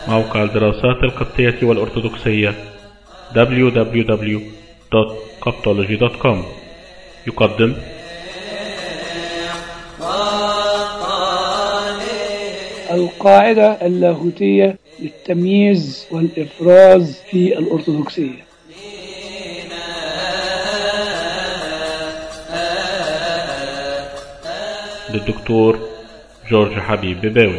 موقع الدراسات القبطية والأرثوذكسية www.coptology.com يقدم القاعدة اللاهوتية للتمييز والإفراز في الأرثوذكسية للدكتور جورج حبيب بباوي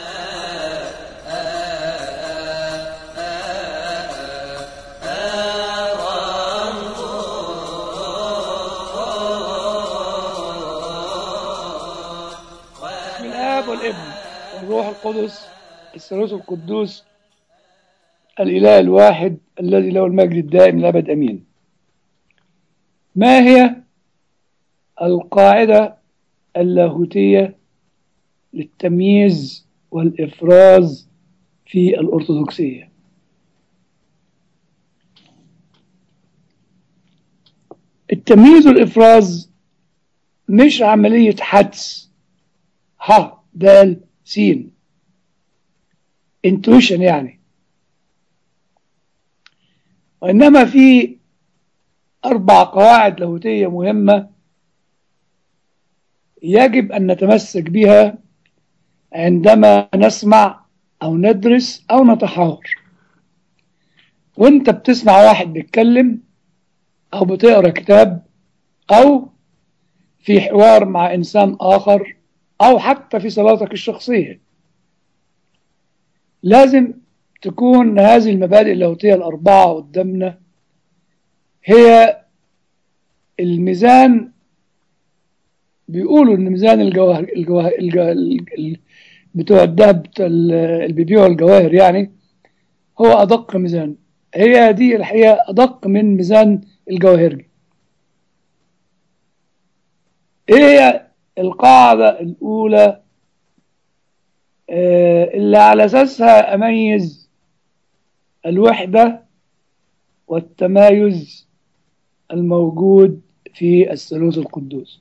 بسم الآب والابن والروح القدس الثالوث القدوس الإله الواحد الذي له المجد الدائم الأبد أمين ما هي القاعدة اللاهوتية للتمييز والإفراز في الأرثوذكسية التمييز والإفراز مش عملية حدس ها دال سين انتويشن يعني وإنما في أربع قواعد لاهوتية مهمة يجب أن نتمسك بها عندما نسمع أو ندرس أو نتحاور وانت بتسمع واحد بيتكلم أو بتقرأ كتاب أو في حوار مع إنسان آخر أو حتى في صلاتك الشخصية لازم تكون هذه المبادئ اللاهوتية الأربعة قدامنا هي الميزان بيقولوا ان ميزان الجواهر الجواهر الجواهر بتوع الذهب بتوع اللي بيبيعوا الجواهر يعني هو ادق ميزان هي دي الحقيقه ادق من ميزان الجواهرجي ايه هي القاعده الاولى آه اللي على اساسها اميز الوحده والتمايز الموجود في الثالوث القدوس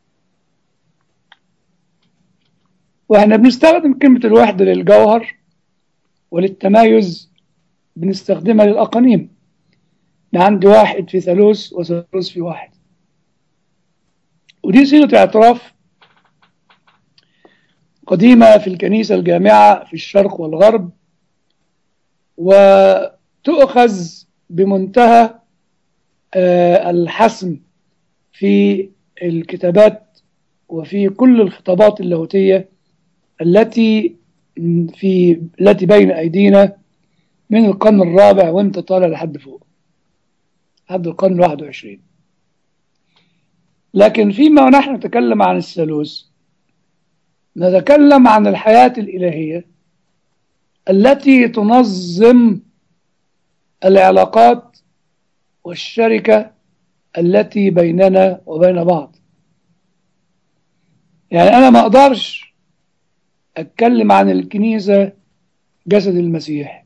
واحنا بنستخدم كلمة الوحدة للجوهر وللتمايز بنستخدمها للأقانيم عندي واحد في ثالوث وثالوث في واحد ودي صيغة اعتراف قديمة في الكنيسة الجامعة في الشرق والغرب وتؤخذ بمنتهى الحسم في الكتابات وفي كل الخطابات اللاهوتيه التي في التي بين أيدينا من القرن الرابع وانت طالع لحد فوق لحد القرن الواحد وعشرين لكن فيما نحن نتكلم عن الثالوث نتكلم عن الحياة الإلهية التي تنظم العلاقات والشركة التي بيننا وبين بعض يعني أنا ما أقدرش أتكلم عن الكنيسة جسد المسيح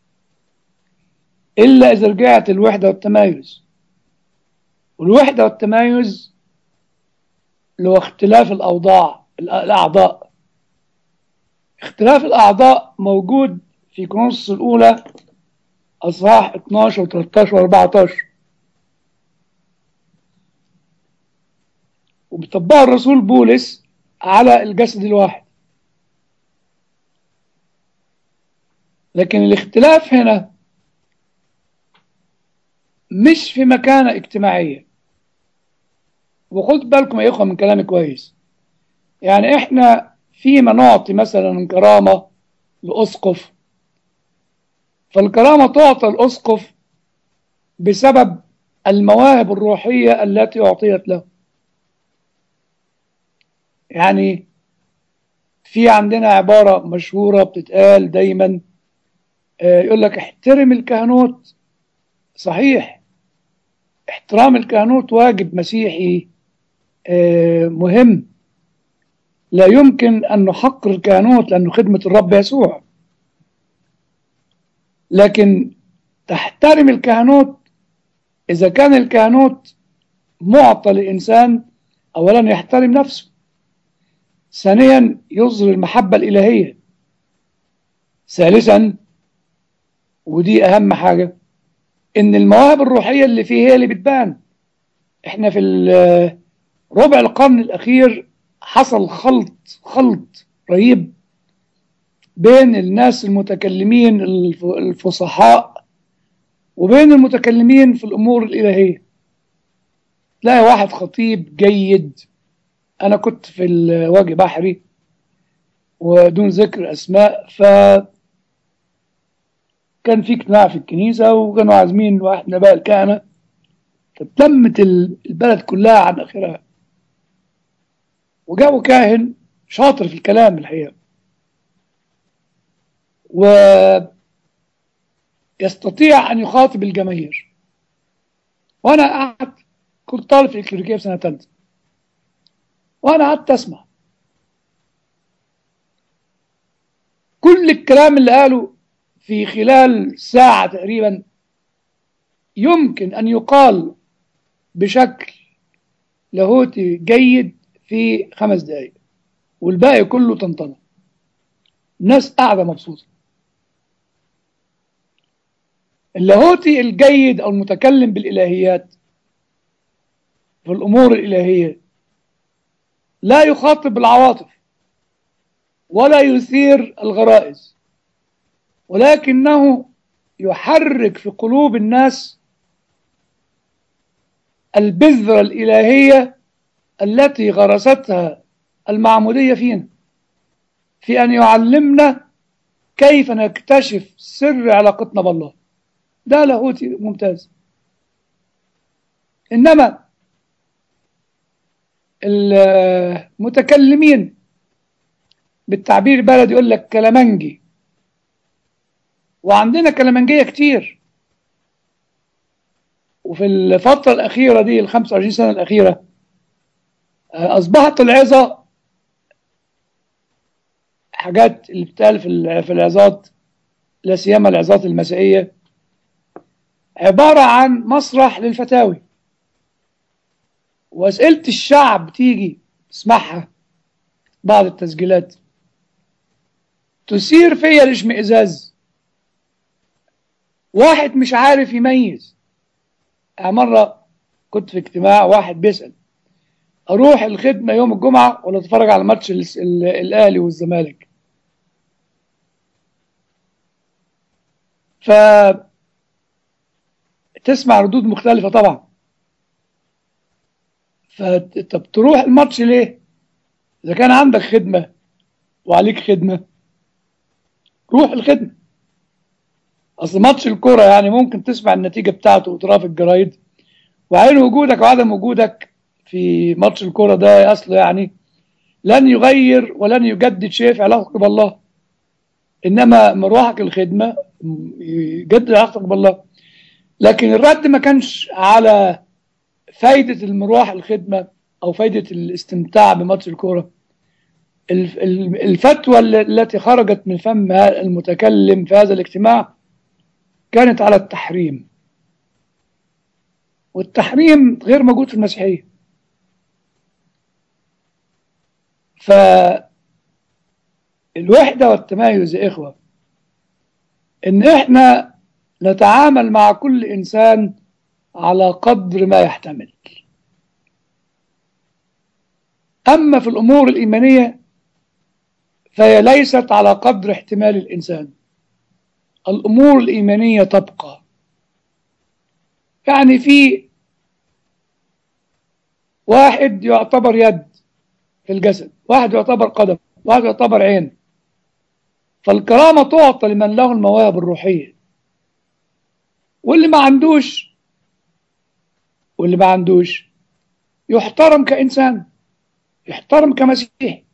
إلا إذا رجعت الوحدة والتمايز والوحدة والتمايز اللي هو اختلاف الأوضاع الأعضاء اختلاف الأعضاء موجود في كورنثوس الأولى أصحاح 12 و 13 و 14 وبيطبقها الرسول بولس على الجسد الواحد لكن الاختلاف هنا مش في مكانة اجتماعية وخد بالكم يا إخوة من كلامي كويس يعني إحنا فيما نعطي مثلا كرامة لأسقف فالكرامة تعطى الأسقف بسبب المواهب الروحية التي أعطيت له يعني في عندنا عبارة مشهورة بتتقال دايما يقول لك احترم الكهنوت صحيح احترام الكهنوت واجب مسيحي مهم لا يمكن أن نحقر الكهنوت لأنه خدمة الرب يسوع لكن تحترم الكهنوت إذا كان الكهنوت معطى لإنسان أولا يحترم نفسه ثانيا يظهر المحبة الإلهية ثالثا ودي أهم حاجة إن المواهب الروحية اللي فيه هي اللي بتبان إحنا في ال- ربع القرن الأخير حصل خلط خلط رهيب بين الناس المتكلمين الف- الفصحاء وبين المتكلمين في الأمور الإلهية تلاقي واحد خطيب جيد أنا كنت في الوجه بحري ودون ذكر أسماء ف كان في اجتماع في الكنيسة وكانوا عازمين واحد من آباء الكهنة فتلمت ال- البلد كلها عن آخرها وجابوا كاهن شاطر في الكلام الحقيقة ويستطيع أن يخاطب الجماهير وأنا قعدت كنت طالب في الكليريكية في سنة ثالثة وأنا قعدت أسمع كل الكلام اللي قاله في خلال ساعة تقريبا يمكن أن يقال بشكل لاهوتي جيد في خمس دقايق والباقي كله طنطنة الناس قاعدة مبسوطة اللاهوتي الجيد أو المتكلم بالإلهيات في الأمور الإلهية لا يخاطب العواطف ولا يثير الغرائز ولكنه يحرك في قلوب الناس البذرة الإلهية التي غرستها المعمودية فينا في أن يعلمنا كيف نكتشف سر علاقتنا بالله ده لاهوتي ممتاز إنما المتكلمين بالتعبير البلدي يقول لك كلامنجي وعندنا كلامنجية كتير وفي الفترة الأخيرة دي ال 25 سنة الأخيرة آه، أصبحت العظة حاجات اللي بتقال في ال- في العظات لا سيما العظات المسيحية عبارة عن مسرح للفتاوي وأسئلة الشعب تيجي تسمعها بعض التسجيلات تثير فيا الاشمئزاز واحد مش عارف يميز يعني مرة كنت في اجتماع واحد بيسأل أروح الخدمة يوم الجمعة ولا أتفرج على ماتش ال- ال- الأهلي والزمالك ف تسمع ردود مختلفة طبعا فطب تروح الماتش ليه؟ إذا كان عندك خدمة وعليك خدمة روح الخدمة أصل ماتش الكورة يعني ممكن تسمع النتيجة بتاعته وتقراها في الجرايد وعين وجودك وعدم وجودك في ماتش الكورة ده أصله يعني لن يغير ولن يجدد شيء في علاقتك بالله إنما مروحك الخدمة يجدد علاقتك بالله لكن الرد ما كانش على فايدة المروح الخدمة أو فايدة الاستمتاع بماتش الكورة الف- ال- الفتوى ال- التي خرجت من فم ها- المتكلم في هذا الاجتماع كانت على التحريم والتحريم غير موجود في المسيحية فالوحدة والتمايز يا إخوة إن إحنا نتعامل مع كل إنسان على قدر ما يحتمل أما في الأمور الإيمانية فهي ليست على قدر احتمال الإنسان الأمور الإيمانية تبقى يعني في واحد يعتبر يد في الجسد واحد يعتبر قدم واحد يعتبر عين فالكرامة تعطى لمن له المواهب الروحية واللي ما عندوش واللي ما عندوش يحترم كإنسان يحترم كمسيحي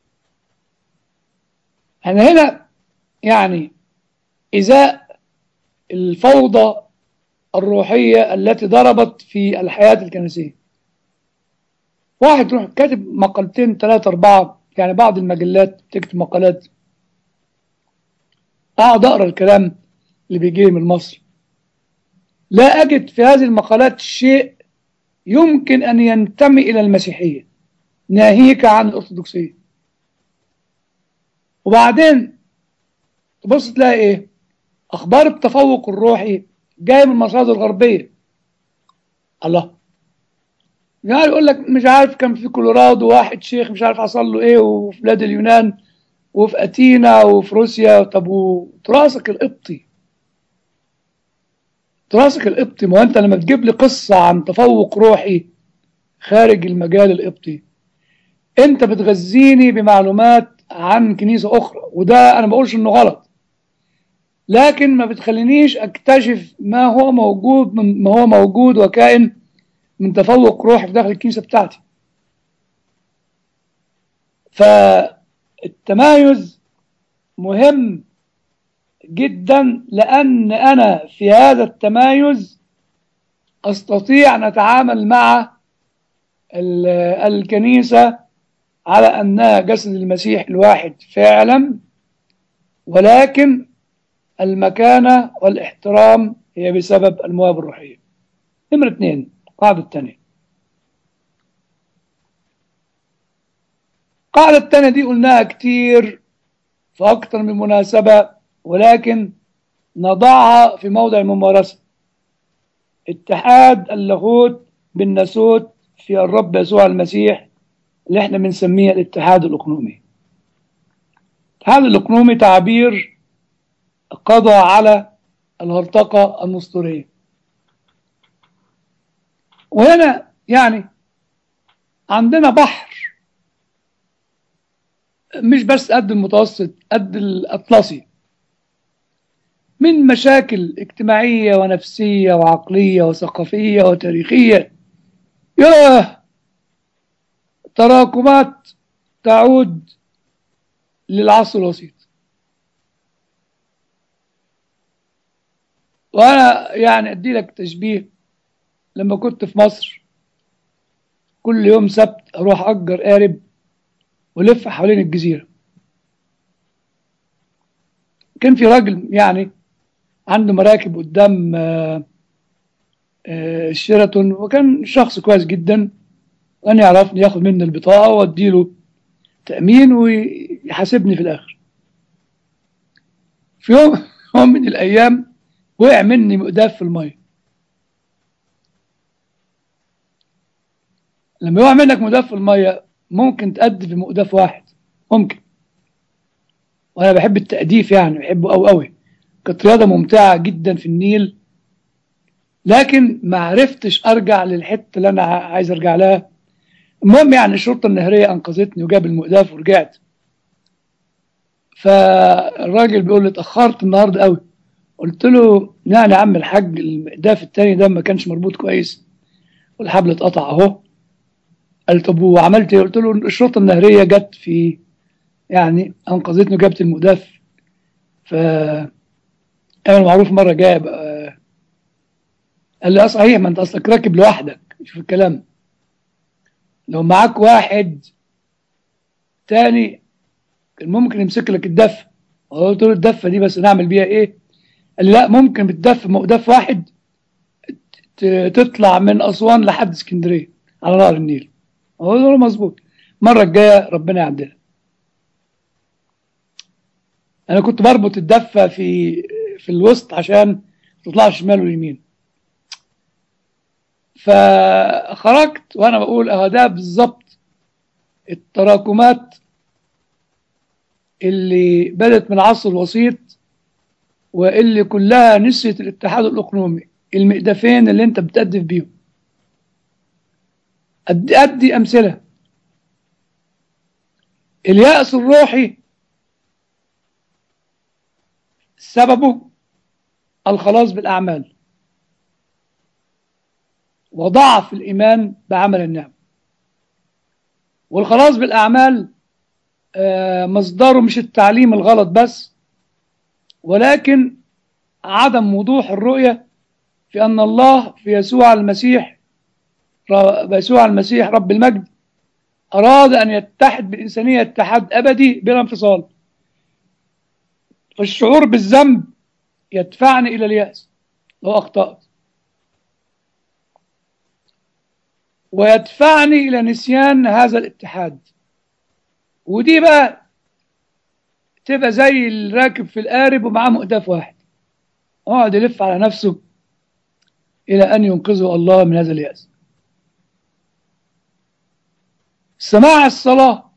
احنا هنا يعني إزاء الفوضى الروحية التي ضربت في الحياة الكنسية واحد يروح كاتب مقالتين ثلاثة أربعة يعني بعض المجلات بتكتب مقالات أقعد أقرأ الكلام اللي بيجي من مصر لا أجد في هذه المقالات شيء يمكن أن ينتمي إلى المسيحية ناهيك عن الأرثوذكسية وبعدين تبص تلاقي إيه اخبار التفوق الروحي جايه من المصادر الغربيه الله يعني يقول لك مش عارف كان في كولورادو واحد شيخ مش عارف حصل له ايه وفي بلاد اليونان وفي اتينا وفي روسيا طب وتراثك القبطي تراثك القبطي ما هو انت لما تجيب لي قصه عن تفوق روحي خارج المجال القبطي انت بتغذيني بمعلومات عن كنيسه اخرى وده انا ما بقولش انه غلط لكن ما بتخلينيش اكتشف ما هو موجود من ما هو موجود وكائن من تفوق روحي في داخل الكنيسه بتاعتي فالتمايز مهم جدا لان انا في هذا التمايز استطيع ان اتعامل مع الكنيسه على انها جسد المسيح الواحد فعلا ولكن المكانه والاحترام هي بسبب المواهب الروحيه نمرة اثنين القاعدة الثانية القاعدة الثانية دي قلناها كتير في أكتر من مناسبة ولكن نضعها في موضع الممارسة اتحاد اللاهوت بالناسوت في الرب يسوع المسيح اللي احنا بنسميه الاتحاد الإقنومي الاتحاد الإقنومي تعبير قضى على الهرطقة النسطورية وهنا يعني عندنا بحر مش بس قد المتوسط قد الأطلسي من مشاكل اجتماعية ونفسية وعقلية وثقافية وتاريخية ياه تراكمات تعود للعصر الوسيط وانا يعني ادي لك تشبيه لما كنت في مصر كل يوم سبت اروح اجر قارب ولف حوالين الجزيره كان في راجل يعني عنده مراكب قدام الشيراتون وكان شخص كويس جدا وانا يعرفني ياخد مني البطاقه واديله تامين ويحاسبني في الاخر في يوم يوم من الايام وقع مني مقداف في الميه لما يقع منك مقداف في الميه ممكن تأدي في مقداف واحد ممكن وانا بحب التأديف يعني بحبه قوي قوي كانت رياضه ممتعه جدا في النيل لكن ما عرفتش ارجع للحته اللي انا عايز ارجع لها المهم يعني الشرطه النهريه انقذتني وجاب المقداف ورجعت فالراجل بيقول لي اتاخرت النهارده قوي قلت له يعني يا عم الحاج المقداف التاني ده ما كانش مربوط كويس والحبل اتقطع اهو قال طب وعملت ايه؟ قلت له الشرطه النهريه جت في يعني انقذتني وجابت المقداف ف اعمل معروف مره جايه بقى قال لي اه صحيح ما انت اصلك راكب لوحدك شوف الكلام لو معاك واحد تاني كان ممكن يمسك لك الدفه قلت له الدفه دي بس نعمل بيها ايه؟ قال لي لا ممكن بالدف مقداف واحد تطلع من اسوان لحد اسكندريه على نهر النيل قلت له مظبوط المره الجايه ربنا يعدلها انا كنت بربط الدفه في في الوسط عشان ما تطلعش شمال ويمين فخرجت وانا بقول اه ده بالظبط التراكمات اللي بدت من العصر الوسيط واللي كلها نسيت الاتحاد الاقليمي المقدفين اللي انت بتأدف بيهم أدي, أدي أمثلة اليأس الروحي سببه الخلاص بالأعمال وضعف الإيمان بعمل النعم والخلاص بالأعمال مصدره مش التعليم الغلط بس ولكن عدم وضوح الرؤية في أن الله في يسوع المسيح يسوع المسيح رب المجد أراد أن يتحد بالإنسانية اتحاد أبدي بلا انفصال فالشعور بالذنب يدفعني إلى اليأس لو أخطأت ويدفعني إلى نسيان هذا الاتحاد ودي بقى تبقى زي الراكب في القارب ومعاه مقداف واحد وقعد يلف على نفسه إلى أن ينقذه الله من هذا اليأس سماع الصلاة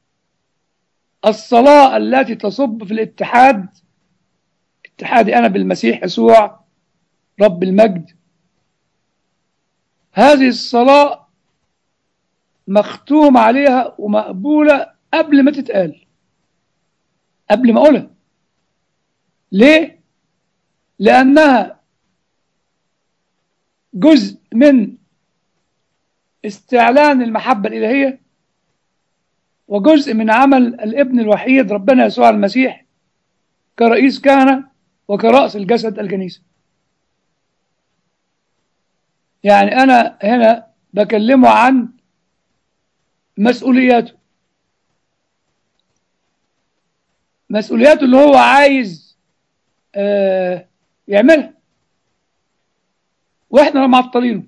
الصلاة التي تصب في الاتحاد اتحادي أنا بالمسيح يسوع رب المجد هذه الصلاة مختوم عليها ومقبولة قبل ما تتقال قبل ما أقولها ليه؟ لأنها جزء من استعلان المحبة الإلهية وجزء من عمل الابن الوحيد ربنا يسوع المسيح كرئيس كهنة وكرأس الجسد الكنيسة يعني أنا هنا بكلمه عن مسؤولياته مسؤولياته اللي هو عايز آه يعملها واحنا معطلينه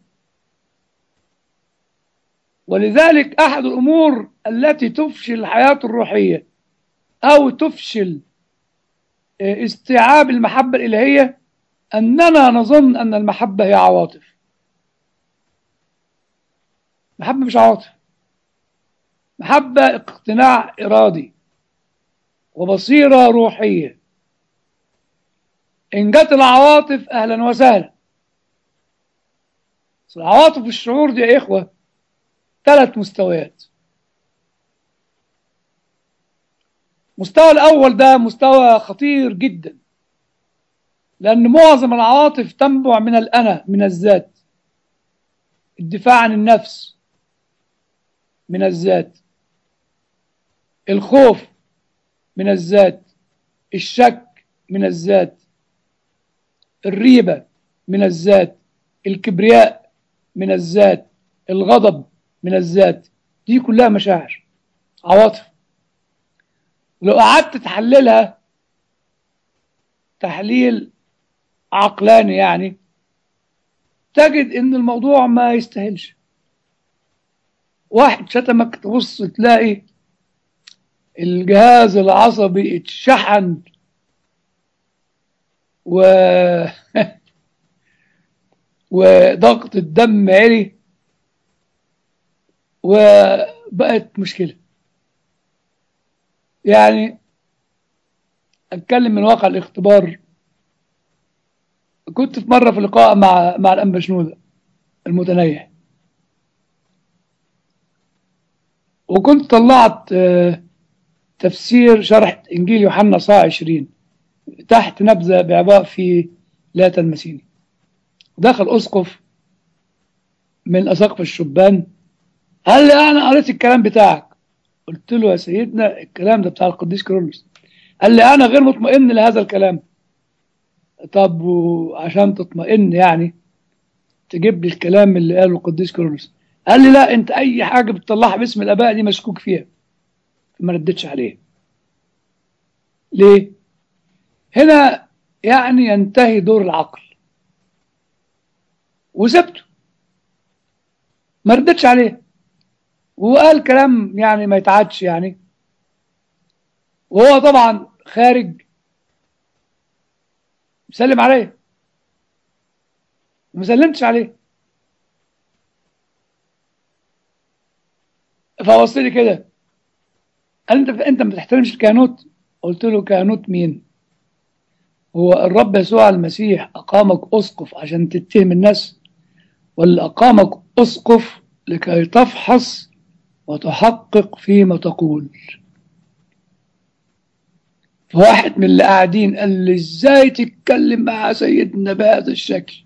ولذلك احد الامور التي تفشل الحياه الروحيه او تفشل استيعاب المحبه الالهيه اننا نظن ان المحبه هي عواطف محبه مش عواطف محبه اقتناع ارادي وبصيره روحيه ان جت العواطف اهلا وسهلا العواطف والشعور دي يا إخوة ثلاث مستويات المستوى الأول ده مستوى خطير جدا لأن معظم العواطف تنبع من الأنا من الذات الدفاع عن النفس من الذات الخوف من الذات الشك من الذات الريبة من الذات الكبرياء من الذات الغضب من الذات دي كلها مشاعر عواطف لو قعدت تحللها تحليل عقلاني يعني تجد ان الموضوع ما يستاهلش واحد شتمك تبص تلاقي الجهاز العصبي اتشحن و وضغط الدم عالي وبقت مشكلة يعني أتكلم من واقع الاختبار كنت في مرة في لقاء مع مع الأنبا شنودة المتنيح وكنت طلعت تفسير شرح إنجيل يوحنا صاع 20 تحت نبذة بعباء في لا تلمسيني دخل أسقف من أساقف الشبان قال لي أنا قريت الكلام بتاعك قلت له يا سيدنا الكلام ده بتاع القديس كيرلس قال لي أنا غير مطمئن لهذا الكلام طب وعشان تطمئن يعني تجيب لي الكلام اللي قاله القديس كيرلس قال لي لا أنت أي حاجة بتطلعها باسم الآباء دي مشكوك فيها ما ردتش عليه ليه؟ هنا يعني ينتهي دور العقل وسبته ما ردتش عليه وقال كلام يعني ما يتعادش يعني وهو طبعا خارج مسلم عليه ما سلمتش عليه فوصل لي كده قال انت انت ما بتحترمش الكهنوت قلت له كهنوت مين هو الرب يسوع المسيح اقامك اسقف عشان تتهم الناس ولا اقامك اسقف لكي تفحص وتحقق فيما تقول فواحد من اللي قاعدين قال لي ازاي تتكلم مع سيدنا بهذا الشكل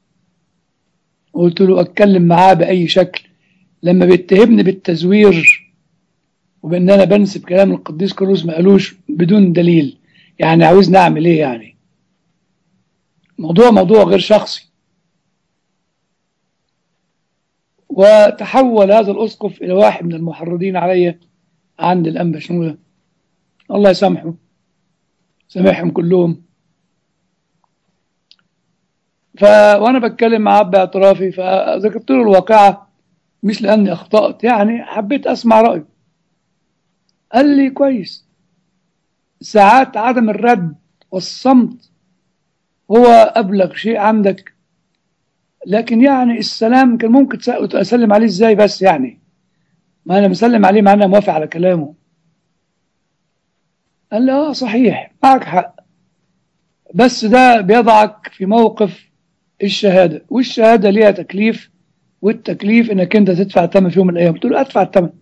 قلت له اتكلم معاه باي شكل لما بيتهمني بالتزوير وبان انا بنسب كلام القديس كروز ما قالوش بدون دليل يعني عاوزني اعمل ايه يعني موضوع موضوع غير شخصي وتحول هذا الاسقف الى واحد من المحرضين علي عند الانبا شنوده الله يسامحه سامحهم كلهم ف وانا بتكلم معاه باعترافي فذكرت له الواقعه مش لاني اخطات يعني حبيت اسمع رايه قال لي كويس ساعات عدم الرد والصمت هو أبلغ شيء عندك لكن يعني السلام كان ممكن تس- أسلم عليه إزاي بس يعني ما أنا مسلم عليه معناه موافق على كلامه قال لي آه صحيح معك حق بس ده بيضعك في موقف الشهادة والشهادة ليها تكليف والتكليف انك انت تدفع الثمن في يوم من الايام قلت له ادفع الثمن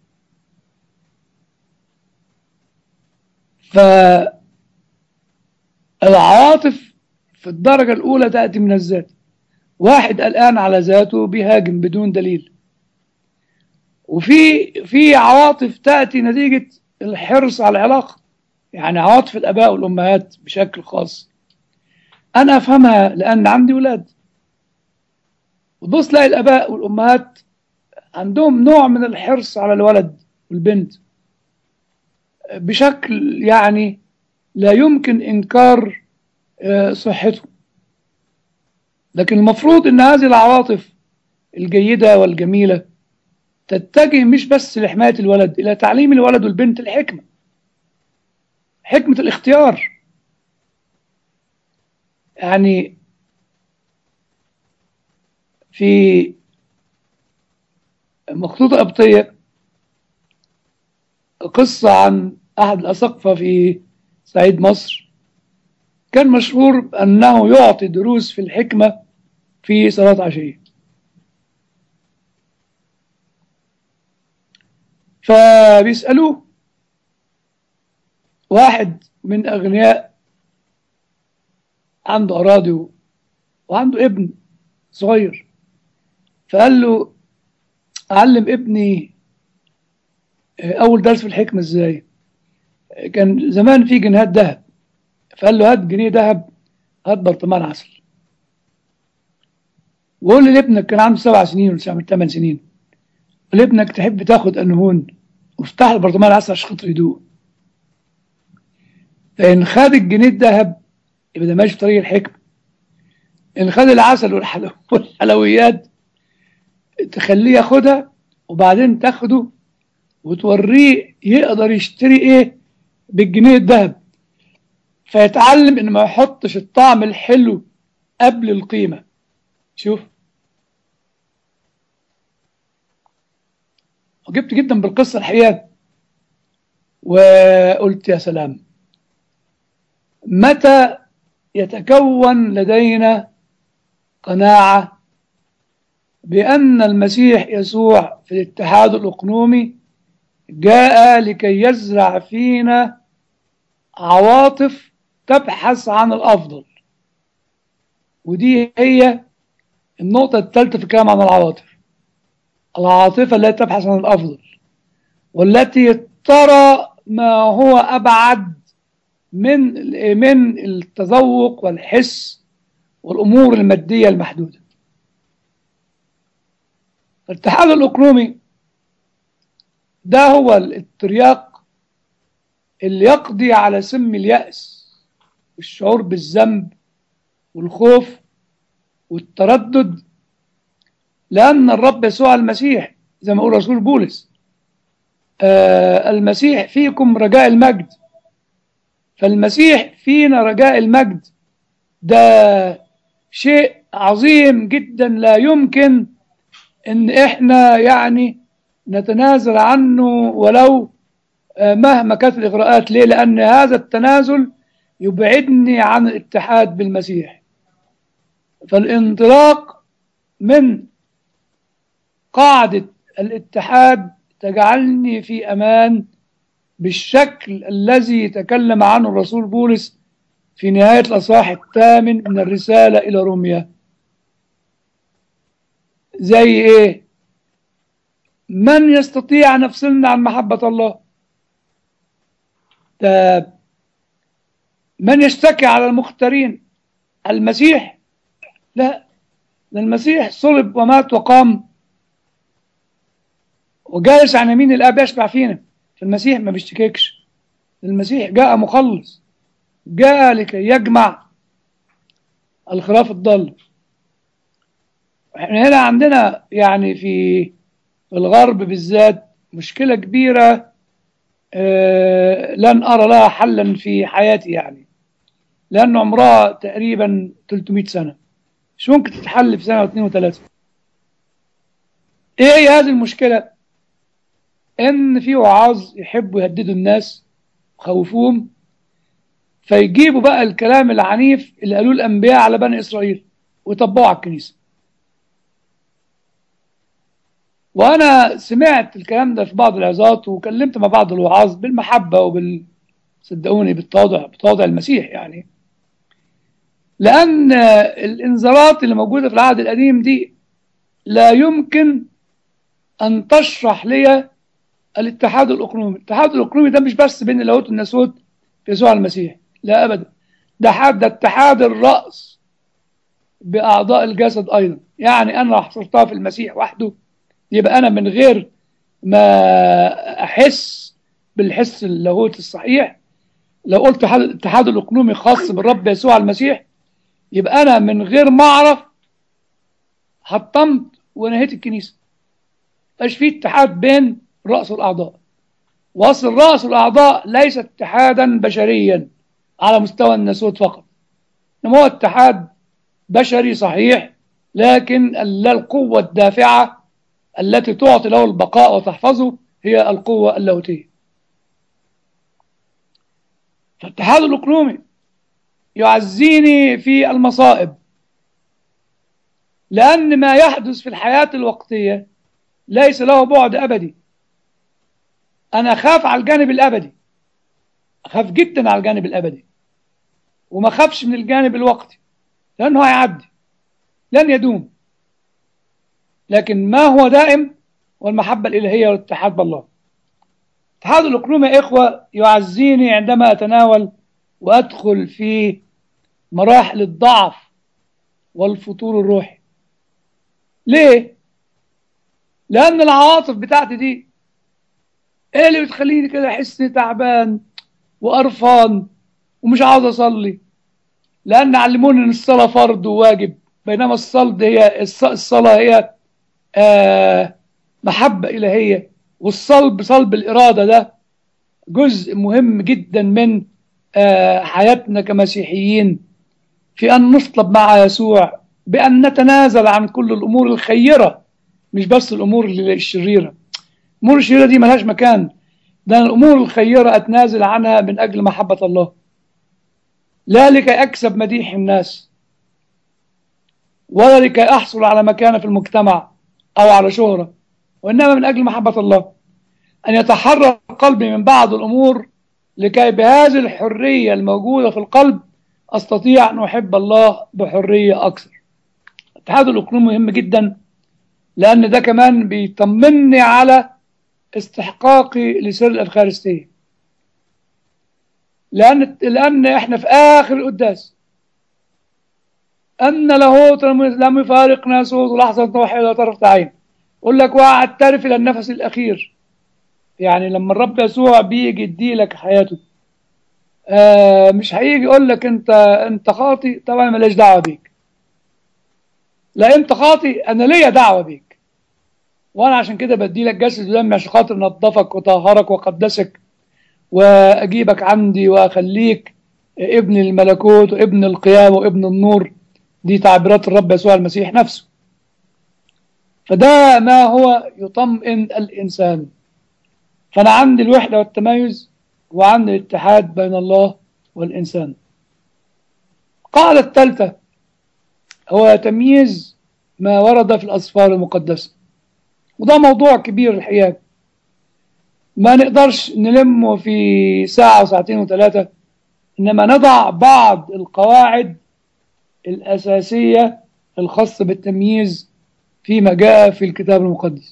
فالعواطف في الدرجة الأولى تأتي من الذات واحد قلقان على ذاته بيهاجم بدون دليل وفي في عواطف تأتي نتيجة الحرص على العلاقة يعني عواطف الآباء والأمهات بشكل خاص أنا أفهمها لأن عندي ولاد وتبص تلاقي الآباء والأمهات عندهم نوع من الحرص على الولد والبنت بشكل يعني لا يمكن إنكار آه، صحته لكن المفروض أن هذه العواطف الجيدة والجميلة تتجه مش بس لحماية الولد إلى تعليم الولد والبنت الحكمة حكمة الاختيار يعني في مخطوطة قبطية قصة عن أحد الأساقفة في صعيد مصر كان مشهور أنه يعطي دروس في الحكمة في صلاة عشية فبيسألوه واحد من أغنياء عنده أراضي و- وعنده ابن صغير فقال له أعلم ابني آه، أول درس في الحكمة إزاي آه، كان زمان في جنيهات ذهب فقال له هات جنيه ذهب هات برطمان عسل وقول لي لابنك كان عنده سبع سنين ولا سبع- ثمان سنين قول لابنك تحب تاخد أنهون وافتح له برطمان عسل عشان خاطر يدوق فإن خد الجنيه الذهب يبقى ده ماشي في طريق الحكمة إن خد العسل والحلو والحلويات تخليه ياخدها وبعدين تاخده وتوريه يقدر يشتري ايه بالجنيه الذهب فيتعلم ان ما يحطش الطعم الحلو قبل القيمة شوف وجبت جدا بالقصة الحقيقة وقلت يا سلام متى يتكون لدينا قناعة بأن المسيح يسوع في الاتحاد الأقنومي جاء لكي يزرع فينا عواطف تبحث عن الأفضل ودي هي النقطة الثالثة في الكلام عن العواطف العاطفة التي تبحث عن الأفضل والتي ترى ما هو أبعد من من التذوق والحس والأمور المادية المحدودة الاتحاد الأقلومي ده هو الترياق اللي يقضي على سم اليأس والشعور بالذنب والخوف والتردد لأن الرب يسوع المسيح زي ما يقول رسول بولس آه المسيح فيكم رجاء المجد فالمسيح فينا رجاء المجد ده شيء عظيم جدا لا يمكن ان احنا يعني نتنازل عنه ولو مهما كانت الاغراءات ليه لان هذا التنازل يبعدني عن الاتحاد بالمسيح فالانطلاق من قاعدة الاتحاد تجعلني في امان بالشكل الذي تكلم عنه الرسول بولس في نهاية الأصحاح الثامن من الرسالة إلى روميا زي إيه من يستطيع أن يفصلنا عن محبة الله ده من يشتكي على المختارين المسيح لا ده المسيح صلب ومات وقام وجالس عن يمين الاب يشفع فينا المسيح ما بيشتكيكش المسيح جاء مخلص جاء لكي يجمع الخراف الضال احنا هنا عندنا يعني في في الغرب بالذات مشكلة كبيرة آه لن أرى لها حلا في حياتي يعني لأن عمرها تقريبا 300 سنة مش ممكن تتحل في سنة واثنين وثلاثة ايه هي هذه المشكلة ان في وعاظ يحبوا يهددوا الناس وخوفوهم فيجيبوا بقى الكلام العنيف اللي قالوه الانبياء على بني اسرائيل ويطبقوا على الكنيسة وانا سمعت الكلام ده في بعض العظات وكلمت مع بعض الوعاظ بالمحبة وبال صدقوني بالتواضع بتواضع المسيح يعني لأن الإنذارات اللي موجودة في العهد القديم دي لا يمكن أن تشرح لي الاتحاد الأقنومي الاتحاد الأقنومي ده مش بس بين اللاهوت والناسوت في يسوع المسيح لا أبدا ده حد ده اتحاد الرأس بأعضاء الجسد أيضا يعني أنا حصرتها في المسيح وحده يبقى أنا من غير ما أحس بالحس اللاهوت الصحيح لو قلت الاتحاد الأقنومي خاص بالرب يسوع المسيح يبقى أنا من غير ما أعرف حطمت ونهيت الكنيسة مش في اتحاد بين رأس الأعضاء وأصل رأس الأعضاء ليس اتحادا بشريا على مستوى الناسوت فقط إنما هو اتحاد بشري صحيح لكن القوة الدافعة التي تعطي له البقاء وتحفظه هي القوة اللاهوتية فالاتحاد الأقلومي يعزيني في المصائب لأن ما يحدث في الحياة الوقتية ليس له بعد أبدي أنا أخاف على الجانب الأبدي أخاف جدا على الجانب الأبدي وما خافش من الجانب الوقتي لأنه هيعدي لن يدوم لكن ما هو دائم والمحبة الإلهية والاتحاد بالله اتحاد الأقلوم يا إخوة يعزيني عندما أتناول وأدخل في مراحل الضعف والفتور الروحي ليه؟ لأن العواطف بتاعتي دي إيه اللي بتخليني كده أحس تعبان وقرفان ومش عاوز أصلي لأن علموني إن الصلاة فرض وواجب بينما الصلاه هي الصلاة هي آه محبة إلهية والصلب صلب الإرادة ده جزء مهم جدا من آه حياتنا كمسيحيين في أن نصلب مع يسوع بأن نتنازل عن كل الأمور الخيرة مش بس الأمور الشريرة الأمور الشريرة دي ملهاش مكان ده الأمور الخيرة أتنازل عنها من أجل محبة الله لا لكي أكسب مديح الناس ولا لكي أحصل على مكانة في المجتمع أو على شهرة وإنما من أجل محبة الله أن يتحرر قلبي من بعض الأمور لكي بهذه الحرية الموجودة في القلب أستطيع أن أحب الله بحرية أكثر اتحاد الأقلوم مهم جدا لأن ده كمان بيطمني على استحقاقي لسر الأفخارستية لأن لأن إحنا في آخر القداس أن لاهوت لم يفارقنا صوت لحظة واحدة طرفة عين يقول لك واعترف إلى النفس الأخير يعني لما الرب يسوع بيجي يديلك حياته آه مش هيجي يقول لك أنت أنت خاطي طبعا ماليش دعوة بيك لا أنت خاطي أنا ليا دعوة بيك وأنا عشان كده بدي لك جسد ودم عشان خاطر نظفك وطهرك وقدسك وأجيبك عندي وأخليك ابن الملكوت وابن القيامة وابن النور دي تعبيرات الرب يسوع المسيح نفسه فده ما هو يطمئن الإنسان فأنا عندي الوحدة والتميز وعندي الاتحاد بين الله والإنسان قاعدة الثالثة هو تمييز ما ورد في الأسفار المقدسة وده موضوع كبير الحقيقة ما نقدرش نلمه في ساعة وساعتين وثلاثة إنما نضع بعض القواعد الأساسية الخاصة بالتمييز فيما جاء في الكتاب المقدس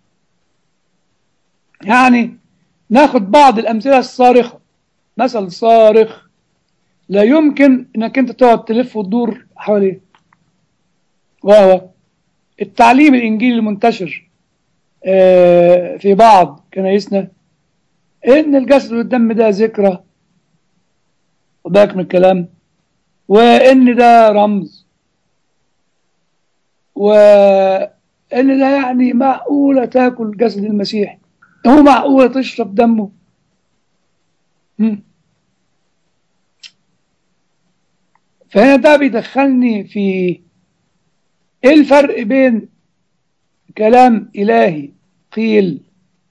يعني ناخد بعض الأمثلة الصارخة مثل صارخ لا يمكن انك انت تقعد تلف وتدور حواليه وهو التعليم الانجيلي المنتشر في بعض كنايسنا ان الجسد والدم ده ذكرى وباك من الكلام وان ده رمز وان ده يعني معقولة تاكل جسد المسيح هو معقولة تشرب دمه فهنا ده بيدخلني في ايه الفرق بين كلام إلهي قيل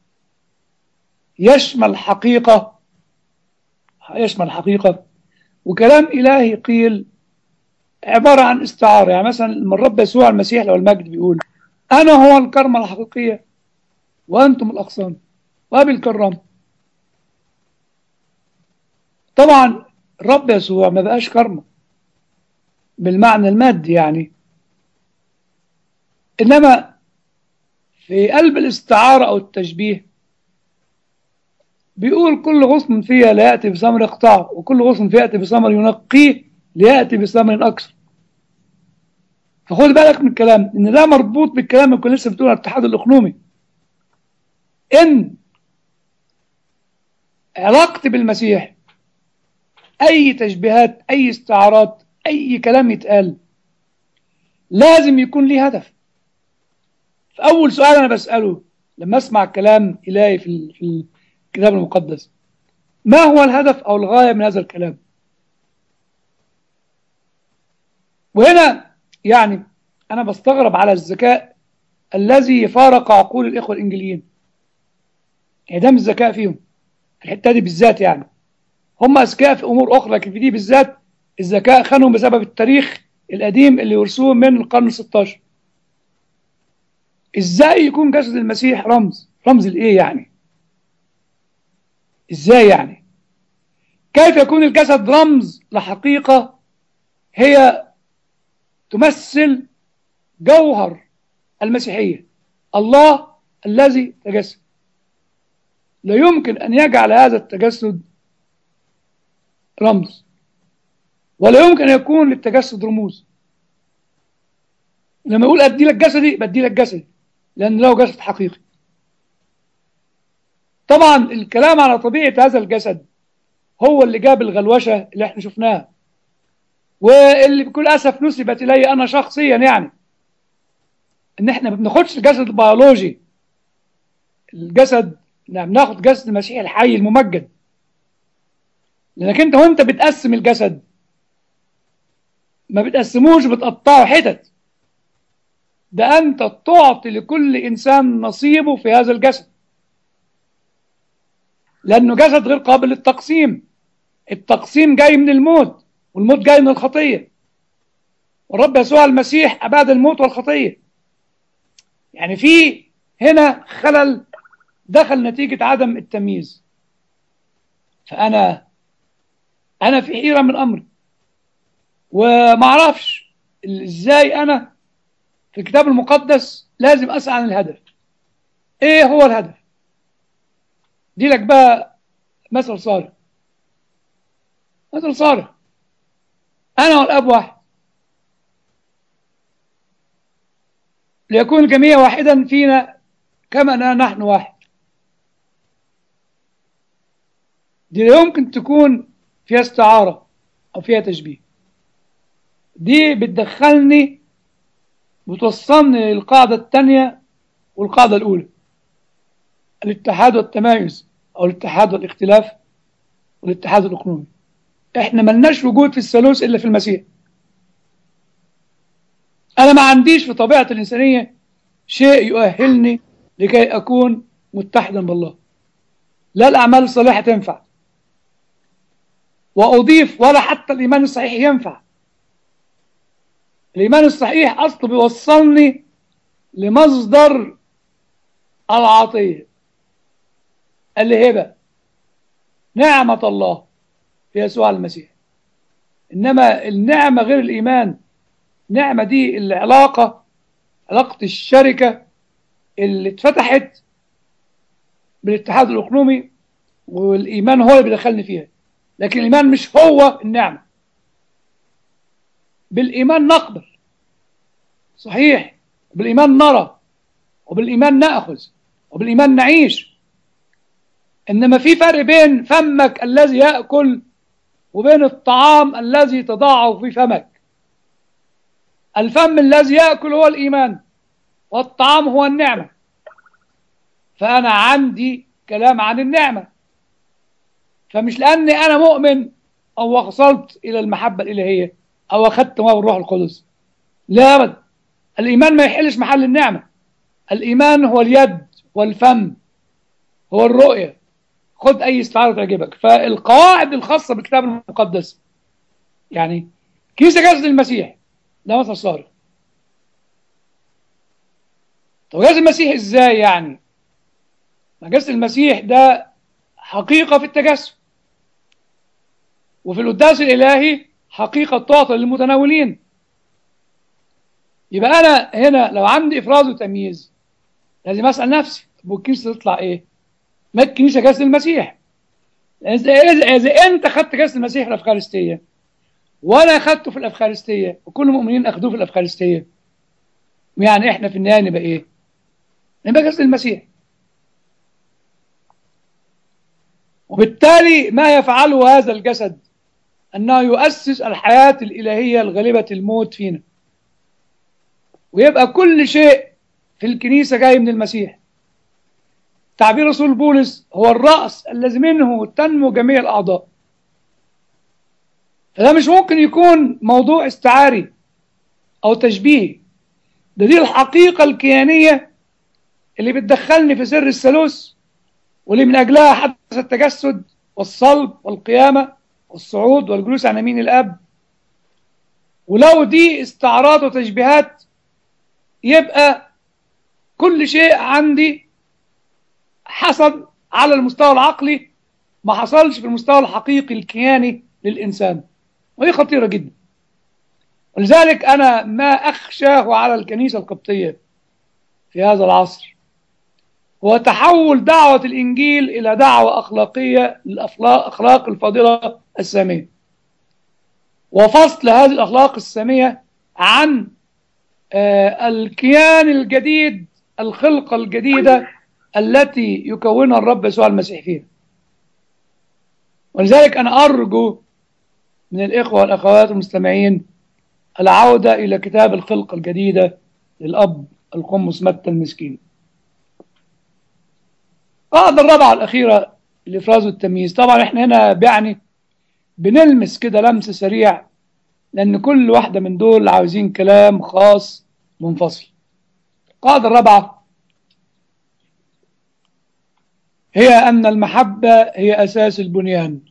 يشمل حقيقة يشمل حقيقة وكلام إلهي قيل عبارة عن استعارة يعني مثلا لما الرب يسوع المسيح لو المجد بيقول أنا هو الكرمة الحقيقية وأنتم الأغصان وأبي الكرام طبعا الرب يسوع ما بقاش كرمة بالمعنى المادي يعني إنما في قلب الاستعارة أو التشبيه بيقول كل غصن فيها لا يأتي بثمر يقطعه وكل غصن فيها يأتي بثمر ينقيه ليأتي بثمر أكثر فخد بالك من الكلام إن ده مربوط بالكلام اللي كنا لسه بتقول الاتحاد الإقليمي إن علاقتي بالمسيح أي تشبيهات أي استعارات أي كلام يتقال لازم يكون ليه هدف فأول سؤال أنا بسأله لما أسمع كلام إلهي في في الكتاب المقدس ما هو الهدف أو الغاية من هذا الكلام وهنا يعني أنا بستغرب على الذكاء الذي فارق عقول الإخوة الإنجليين انعدام الذكاء فيهم في الحتة دي بالذات يعني هم أذكياء في أمور أخرى لكن في دي بالذات الذكاء خانهم بسبب التاريخ القديم اللي ورثوه من القرن ال 16 ازاي يكون جسد المسيح رمز رمز لايه يعني ازاي يعني كيف يكون الجسد رمز لحقيقة هي تمثل جوهر المسيحية الله الذي تجسد لا يمكن أن يجعل هذا التجسد رمز ولا يمكن أن يكون للتجسد رموز لما يقول أدي لك جسدي بدي لك جسدي لأن له جسد حقيقي طبعا الكلام على طبيعة هذا الجسد هو اللي جاب الغلوشة اللي احنا شفناها واللي بكل أسف نسبت إلي أنا شخصيا يعني إن احنا ما بناخدش الجسد البيولوجي الجسد نعم ناخد جسد المسيح الحي الممجد لأنك أنت وأنت بتقسم الجسد ما بتقسموش بتقطعه حتت ده أنت تعطي لكل إنسان نصيبه في هذا الجسد لأنه جسد غير قابل للتقسيم التقسيم جاي من الموت والموت جاي من الخطية والرب يسوع المسيح أبعد الموت والخطية يعني في هنا خلل دخل نتيجة عدم التمييز فأنا أنا في حيرة من أمري وما أعرفش إزاي أنا في الكتاب المقدس لازم أسعى عن الهدف إيه هو الهدف دي لك بقى مثل صالح مثل صالح أنا والأب واحد ليكون الجميع واحدا فينا كما أننا نحن واحد دي لا يمكن تكون فيها استعارة أو فيها تشبيه دي بتدخلني بتوصلني للقاعدة الثانية والقاعدة الأولى الاتحاد والتمايز أو الاتحاد والاختلاف والاتحاد الإقليمي احنا ملناش وجود في الثالوث إلا في المسيح أنا ما عنديش في طبيعة الإنسانية شيء يؤهلني لكي أكون متحدا بالله لا الأعمال الصالحة تنفع وأضيف ولا حتى الإيمان الصحيح ينفع الإيمان الصحيح أصله بيوصلني لمصدر العطية الهبة نعمة الله في يسوع المسيح إنما النعمة غير الإيمان نعمة دي العلاقة علاقة الشركة اللي اتفتحت بالاتحاد الإقليمي والإيمان هو اللي بيدخلني فيها لكن الإيمان مش هو النعمة بالإيمان نقبل صحيح بالإيمان نرى وبالإيمان نأخذ وبالإيمان نعيش إنما في فرق بين فمك الذي يأكل وبين الطعام الذي تضعه في فمك الفم الذي يأكل هو الإيمان والطعام هو النعمة فأنا عندي كلام عن النعمة فمش لأني أنا مؤمن أو وصلت إلى المحبة الإلهية او اخذت موهبه الروح القدس لا ابدا الايمان ما يحلش محل النعمه الايمان هو اليد والفم هو الرؤيه خد اي استعاره تعجبك فالقواعد الخاصه بالكتاب المقدس يعني كيس جسد المسيح ده مثل صارخ طب جسد المسيح ازاي يعني ما جسد المسيح ده حقيقه في التجسد وفي القداس الالهي حقيقه تعطى للمتناولين يبقى انا هنا لو عندي افراز وتمييز لازم اسال نفسي طب والكنيسه تطلع ايه؟ ما الكنيسه جسد المسيح اذا اذا انت خدت جسد المسيح في الافخارستيه وانا اخدته في الافخارستيه وكل المؤمنين اخذوه في الافخارستيه يعني احنا في النهايه نبقى ايه؟ نبقى جسد المسيح وبالتالي ما يفعله هذا الجسد انه يؤسس الحياه الالهيه الغالبه الموت فينا ويبقى كل شيء في الكنيسه جاي من المسيح تعبير رسول بولس هو الراس الذي منه تنمو جميع الاعضاء فده مش ممكن يكون موضوع استعاري او تشبيهي ده دي الحقيقه الكيانيه اللي بتدخلني في سر الثالوث واللي من اجلها حدث التجسد والصلب والقيامه والصعود والجلوس عن يمين الاب ولو دي استعارات وتشبيهات يبقى كل شيء عندي حصل على المستوى العقلي ما حصلش في المستوى الحقيقي الكياني للإنسان وهي خطيرة جدا ولذلك أنا ما أخشاه على الكنيسة القبطية في هذا العصر هو تحول دعوة الإنجيل إلى دعوة أخلاقية للأخلاق الفاضلة السامية وفصل هذه الأخلاق السامية عن آه الكيان الجديد الخلقة الجديدة التي يكونها الرب يسوع المسيح فيها ولذلك أنا أرجو من الإخوة والأخوات المستمعين العودة إلى كتاب الخلقة الجديدة للأب القمص متى المسكين القاعدة الرابعة الأخيرة الإفراز والتمييز طبعا احنا هنا يعني بنلمس كده لمس سريع لأن كل واحدة من دول عاوزين كلام خاص منفصل القاعدة الرابعة هي أن المحبة هي أساس البنيان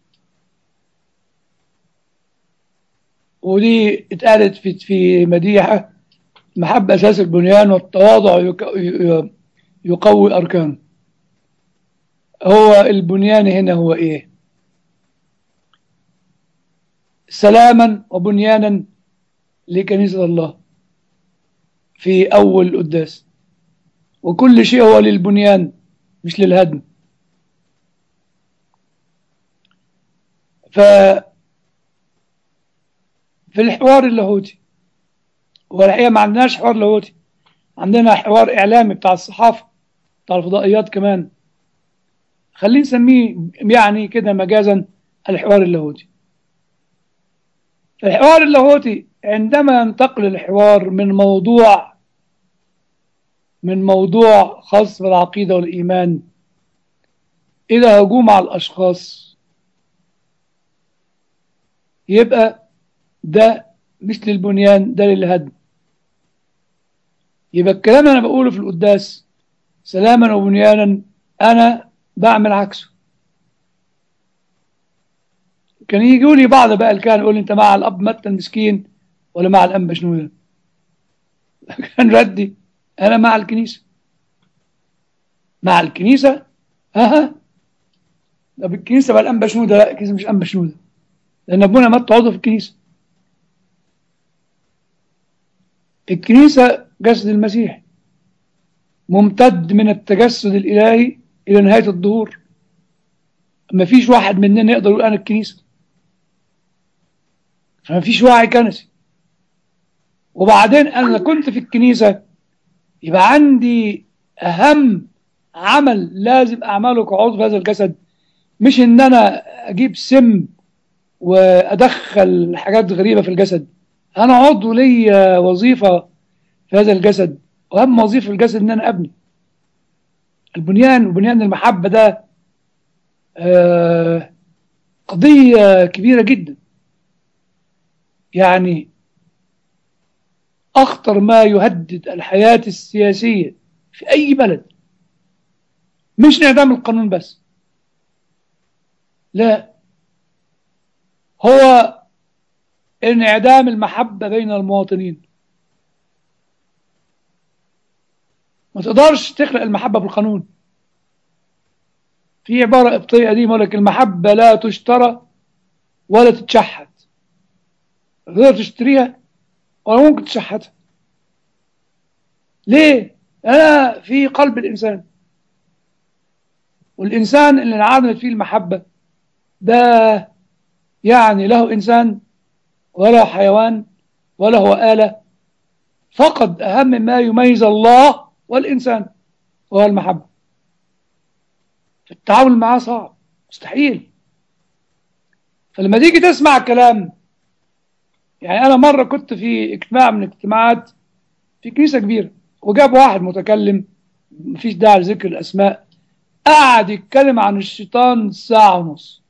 ودي اتقالت في في مديحة محبة أساس البنيان والتواضع يقوي أركانه هو البنيان هنا هو إيه سلاما وبنيانا لكنيسة الله في أول قداس وكل شيء هو للبنيان مش للهدم ف في الحوار اللاهوتي هو الحقيقة ما عندناش حوار لاهوتي عندنا حوار إعلامي بتاع الصحافة بتاع الفضائيات كمان خلينا نسميه يعني كده مجازا الحوار اللاهوتي الحوار اللاهوتي عندما ينتقل الحوار من موضوع من موضوع خاص بالعقيدة والإيمان إلى هجوم على الأشخاص يبقى ده مش للبنيان ده للهدم يبقى الكلام اللي أنا بقوله في القداس سلاما وبنيانا أنا بعمل عكسه كان يجوا لي بعض بقى الكهنة يقول لي أنت مع الأب متى المسكين ولا مع الأنبا شنودة كان ردي أنا مع الكنيسة مع الكنيسة أها طب الكنيسة بقى الأنبا شنودة لا الكنيسة مش أنبا شنودة لأن أبونا مات عضو في الكنيسة الكنيسة جسد المسيح ممتد من التجسد الإلهي إلى نهاية الظهور ما فيش واحد مننا يقدر يقول أنا الكنيسة فما فيش وعي كنسي وبعدين أنا كنت في الكنيسة يبقى عندي أهم عمل لازم أعمله كعضو في هذا الجسد مش إن أنا أجيب سم وأدخل حاجات غريبة في الجسد أنا عضو لي وظيفة في هذا الجسد وأهم وظيفة في الجسد إن أنا أبني البنيان وبنيان المحبة ده آه قضية كبيرة جدا يعني أخطر ما يهدد الحياة السياسية في أي بلد مش انعدام القانون بس لا هو انعدام المحبة بين المواطنين ما تقدرش تخلق المحبة بالقانون في عبارة قبطية قديمة يقول لك المحبة لا تشترى ولا تتشحت تقدر تشتريها ولا ممكن تشحتها ليه؟ أنا في قلب الإنسان والإنسان اللي انعدمت فيه المحبة ده يعني له إنسان ولا حيوان ولا هو آلة فقد أهم ما يميز الله والإنسان وهو المحبة التعامل معاه صعب مستحيل فلما تيجي تسمع كلام يعني أنا مرة كنت في اجتماع من الاجتماعات في كنيسة كبيرة وجاب واحد متكلم مفيش داعي لذكر الأسماء قعد يتكلم عن الشيطان ساعة ونص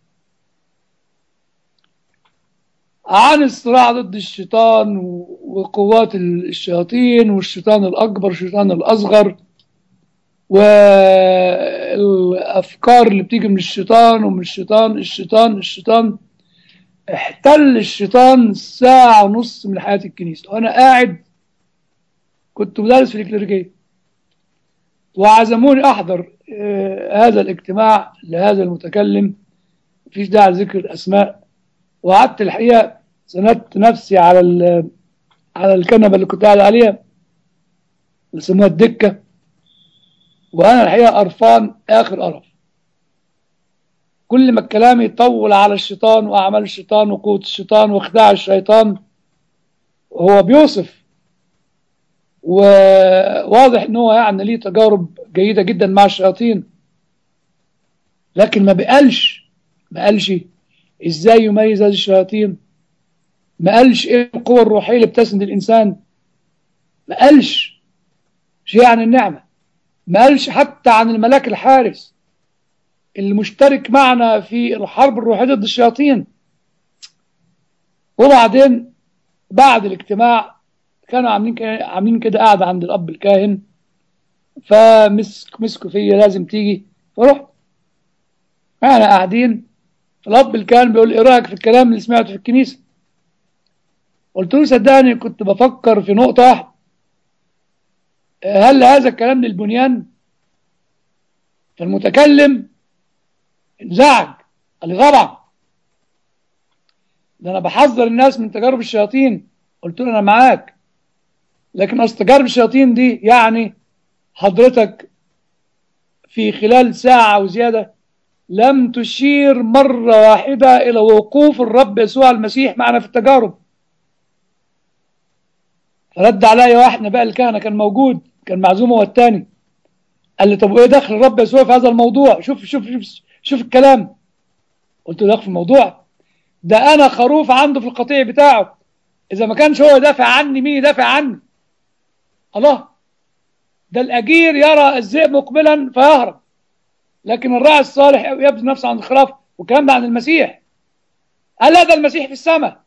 عن الصراع ضد الشيطان وقوات الشياطين والشيطان الأكبر والشيطان الأصغر والأفكار اللي بتيجي من الشيطان ومن الشيطان الشيطان الشيطان احتل الشيطان ساعة ونص من حياة الكنيسة وأنا قاعد كنت مدرس في الإكليريكية وعزموني أحضر آه هذا الاجتماع لهذا المتكلم مفيش داعي لذكر الأسماء وقعدت الحقيقة سندت نفسي على على الكنبة اللي كنت قاعد عليها اللي سموها الدكة وأنا الحقيقة قرفان آخر قرف كل ما الكلام يطول على الشيطان وأعمال الشيطان وقوة الشيطان وخداع الشيطان هو بيوصف وواضح ان هو يعني ليه تجارب جيدة جدا مع الشياطين لكن ما بقالش ما قالش ازاي يميز هذه الشياطين ما قالش ايه القوة الروحية اللي بتسند الانسان ما قالش شيء عن النعمة ما قالش حتى عن الملاك الحارس اللي مشترك معنا في الحرب الروحية ضد الشياطين وبعدين بعد الاجتماع كانوا عاملين كده عاملين كده قاعدة عند الأب الكاهن فمسك مسكوا فيا لازم تيجي فرحت احنا قاعدين الأب الكاهن بيقول إيه رأيك في الكلام اللي سمعته في الكنيسة قلت له صدقني كنت بفكر في نقطة واحدة هل هذا الكلام للبنيان فالمتكلم انزعج قال لي طبعا ده انا بحذر الناس من تجارب الشياطين قلت له انا معاك لكن اصل تجارب الشياطين دي يعني حضرتك في خلال ساعة وزيادة لم تشير مرة واحدة إلى وقوف الرب يسوع المسيح معنا في التجارب رد عليا واحد نبأ الكهنة كان موجود كان معزوم هو الثاني قال لي طب وايه دخل الرب يسوع في هذا الموضوع شوف شوف شوف شوف الكلام قلت له دخل في الموضوع ده انا خروف عنده في القطيع بتاعه اذا ما كانش هو يدافع عني مين يدافع عني الله ده الاجير يرى الذئب مقبلا فيهرب لكن الراعي الصالح يبذل نفسه عن الخراف والكلام ده عن المسيح قال لا ده المسيح في السماء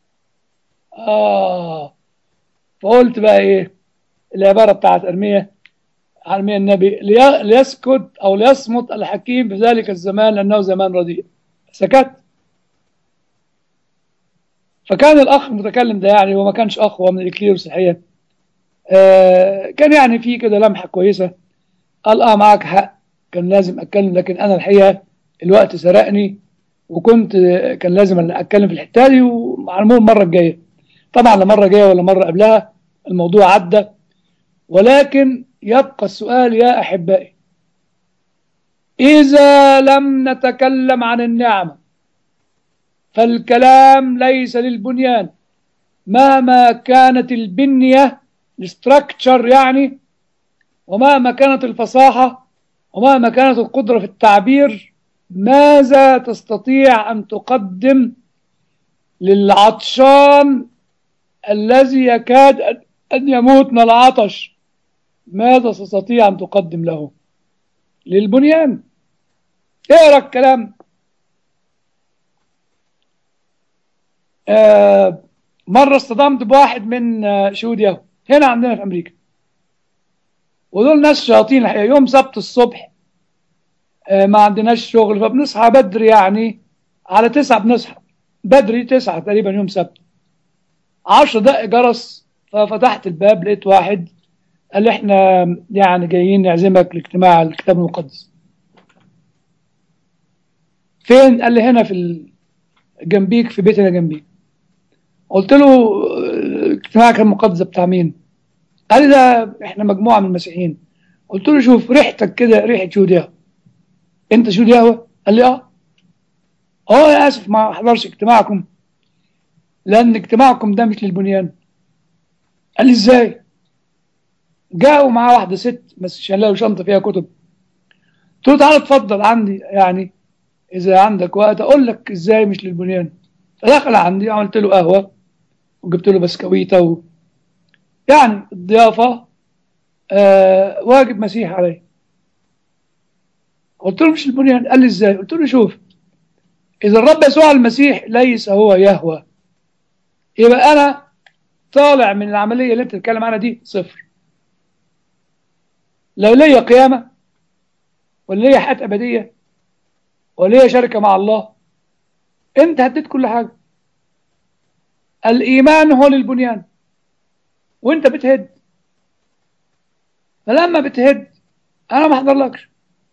اه فقلت بقى ايه العبارة بتاعت ارمية ارمية النبي ليسكت او ليصمت الحكيم في ذلك الزمان لانه زمان رديء سكت فكان الاخ المتكلم ده يعني هو ما كانش اخ هو من الاكليروس الحقيقه آه كان يعني في كده لمحه كويسه قال اه معاك حق كان لازم اتكلم لكن انا الحقيقه الوقت سرقني وكنت كان لازم اتكلم في الحته دي وعلى العموم المره الجايه طبعا لا مره جايه ولا مره قبلها الموضوع عدى ولكن يبقى السؤال يا احبائي اذا لم نتكلم عن النعمه فالكلام ليس للبنيان مهما كانت البنيه الاستراكشر يعني ومهما كانت الفصاحه ومهما كانت القدره في التعبير ماذا تستطيع ان تقدم للعطشان الذي يكاد أن يموت من العطش ماذا تستطيع أن تقدم له للبنيان اقرا الكلام آه مرة اصطدمت بواحد من آه، شهود يهو هنا عندنا في أمريكا ودول ناس شياطين الحقيقة يوم سبت الصبح آه، ما عندناش شغل فبنصحى بدري يعني على تسعة بنصحى بدري تسعة تقريبا يوم سبت عشر دقايق جرس ففتحت الباب لقيت واحد قال لي احنا يعني جايين نعزمك لاجتماع الكتاب المقدس فين قال لي هنا في ال... جنبيك في بيتنا جنبيك قلت له اه، اجتماعك المقدس بتاع مين قال لي ده احنا مجموعه من المسيحيين قلت له شوف ريحتك كده ريحه شهود يهوه انت شهود يهوه قال لي اه اه يا اسف ما احضرش اجتماعكم لان اجتماعكم ده مش للبنيان قال لي ازاي جاءوا معاه واحده ست بس شايله شنطه فيها كتب قلت له تعالى اتفضل عندي يعني اذا عندك وقت اقول لك ازاي مش للبنيان فدخل عندي عملت له قهوه وجبت له بسكويته و... يعني الضيافه آه واجب مسيحي علي قلت له مش البنيان قال لي ازاي قلت له شوف اذا الرب يسوع المسيح ليس هو يهوى يبقى انا طالع من العمليه اللي انت بتتكلم عنها دي صفر لو ليا قيامه ولا ليا حياه ابديه ولا ليا شركه مع الله انت هديت كل حاجه الايمان هو للبنيان وانت بتهد فلما بتهد انا ما احضرلكش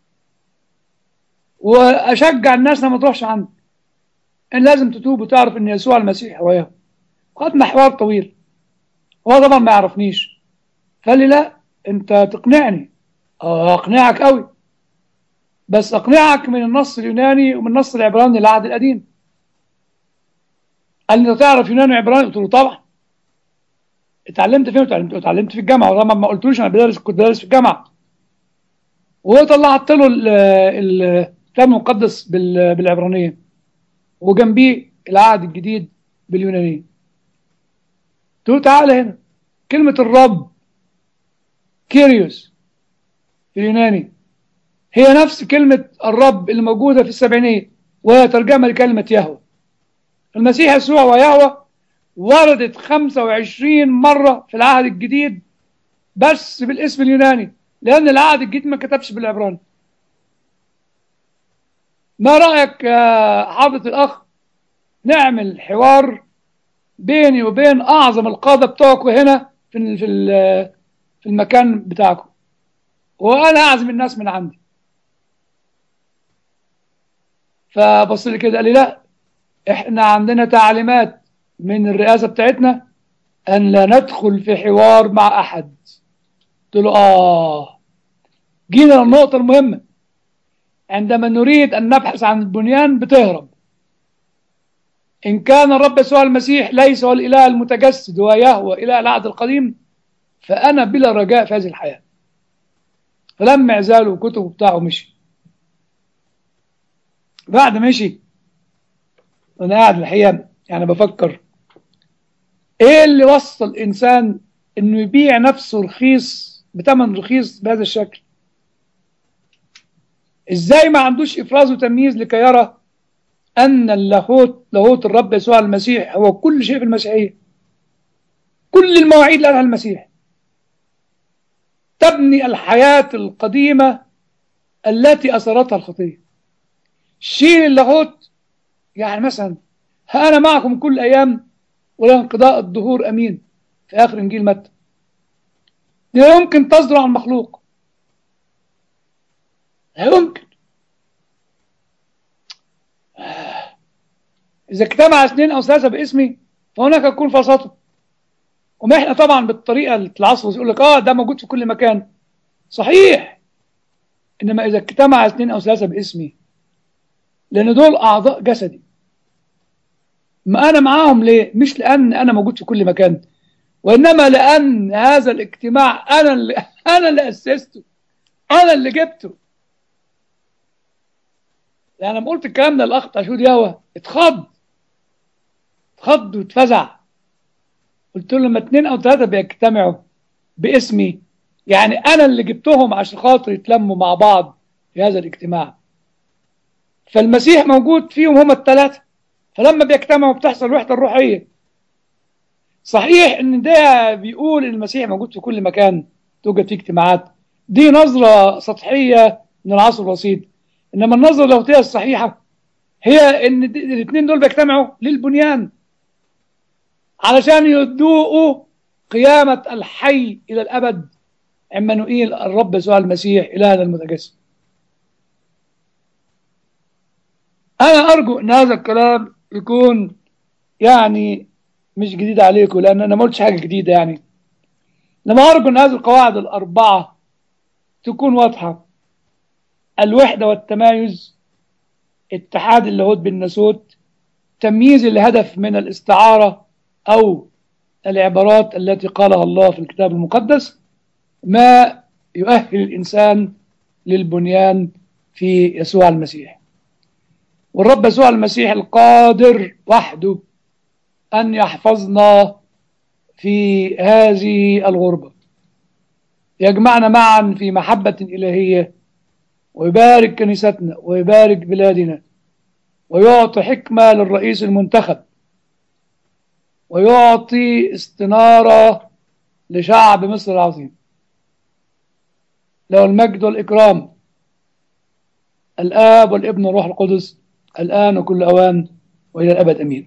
واشجع الناس لما تروحش عندك ان لازم تتوب وتعرف ان يسوع المسيح هو يهوه خدنا حوار طويل هو طبعا ما يعرفنيش قال لي لا انت تقنعني اه اقنعك قوي بس اقنعك من النص اليوناني ومن النص العبراني للعهد القديم قال لي انت تعرف يوناني وعبراني قلت له طبعا اتعلمت فين اتعلمت اتعلمت في الجامعه طبعا ما قلتلوش انا بدرس كنت بدرس في الجامعه وطلعت له ال- ال- الكتاب المقدس بال- بالعبرانيه وجنبيه العهد الجديد باليونانيه قلت له تعالى هنا كلمه الرب كيريوس في اليوناني هي نفس كلمة الرب اللي موجودة في السبعينية وهي ترجمة لكلمة يهوه المسيح يسوع ويهوه وردت 25 مرة في العهد الجديد بس بالاسم اليوناني لأن العهد الجديد ما كتبش بالعبراني ما رأيك يا حضرة الأخ نعمل حوار بيني وبين أعظم القادة بتوعكم هنا في ال- في ال- في المكان بتاعكم وأنا أعزم الناس من عندي فبص لي كده قال لي لا احنا عندنا تعليمات من الرئاسة بتاعتنا أن لا ندخل في حوار مع أحد قلت له آه جينا للنقطة المهمة عندما نريد أن نبحث عن البنيان بتهرب إن كان الرب يسوع المسيح ليس هو الإله المتجسد هو يهوى إله العهد القديم فأنا بلا رجاء في هذه الحياة فلما عزاله وكتبه بتاعه مشي بعد ما مشي وانا قاعد الحقيقه يعني بفكر ايه اللي وصل الانسان انه يبيع نفسه رخيص بثمن رخيص بهذا الشكل ازاي ما عندوش افراز وتمييز لكي يرى ان اللاهوت لاهوت الرب يسوع المسيح هو كل شيء في المسيحيه كل المواعيد اللي قالها المسيح تبني الحياه القديمه التي اثرتها الخطيه شيل اللاهوت يعني مثلا ها انا معكم كل ايام ولا انقضاء الدهور امين في اخر انجيل متى لا يمكن تصدر عن مخلوق لا يمكن اذا اجتمع اثنين او ثلاثه باسمي فهناك يكون فرصته وما احنا طبعا بالطريقه العصر يقول لك اه ده موجود في كل مكان صحيح انما اذا اجتمع اثنين او ثلاثه باسمي لان دول اعضاء جسدي ما انا معاهم ليه مش لان انا موجود في كل مكان وانما لان هذا الاجتماع انا اللي انا اللي اسسته انا اللي جبته يعني لما قلت الكلام ده الاخ بتاع شهود يهوه اتخض اتخض واتفزع قلت له لما اتنين او ثلاثه بيجتمعوا باسمي يعني انا اللي جبتهم عشان خاطر يتلموا مع بعض في هذا الاجتماع فالمسيح موجود فيهم هم الثلاثه فلما بيجتمعوا بتحصل وحده الروحيه صحيح ان ده بيقول ان المسيح موجود في كل مكان توجد فيه اجتماعات دي نظرة سطحية من العصر الوسيط انما النظرة اللاهوتية الصحيحة هي ان الاثنين دول بيجتمعوا للبنيان علشان يذوقوا قيامة الحي إلى الأبد عمانوئيل الرب يسوع المسيح إلهنا المتجسد أنا أرجو أن هذا الكلام يكون يعني مش جديد عليكم لأن أنا ما قلتش حاجة جديدة يعني لما أرجو أن هذه القواعد الأربعة تكون واضحة الوحدة والتمايز اتحاد اللاهوت بالناسوت تمييز الهدف من الاستعارة أو العبارات التي قالها الله في الكتاب المقدس ما يؤهل الإنسان للبنيان في يسوع المسيح والرب يسوع المسيح القادر وحده أن يحفظنا في هذه الغربة يجمعنا معا في محبة إلهية ويبارك كنيستنا ويبارك بلادنا ويعطي حكمة للرئيس المنتخب ويعطي استنارة لشعب مصر العظيم له المجد والإكرام الآب والابن والروح القدس الآن وكل أوان وإلى الأبد أمين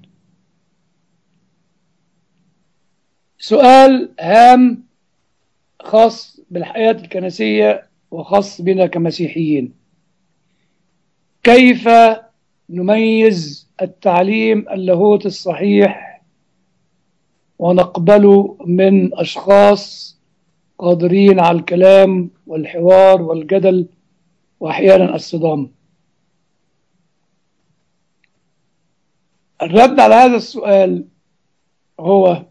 سؤال هام خاص بالحياة الكنسية وخاص بنا كمسيحيين كيف نميز التعليم اللاهوت الصحيح ونقبله من أشخاص قادرين على الكلام والحوار والجدل وأحيانا الصدام الرد على هذا السؤال هو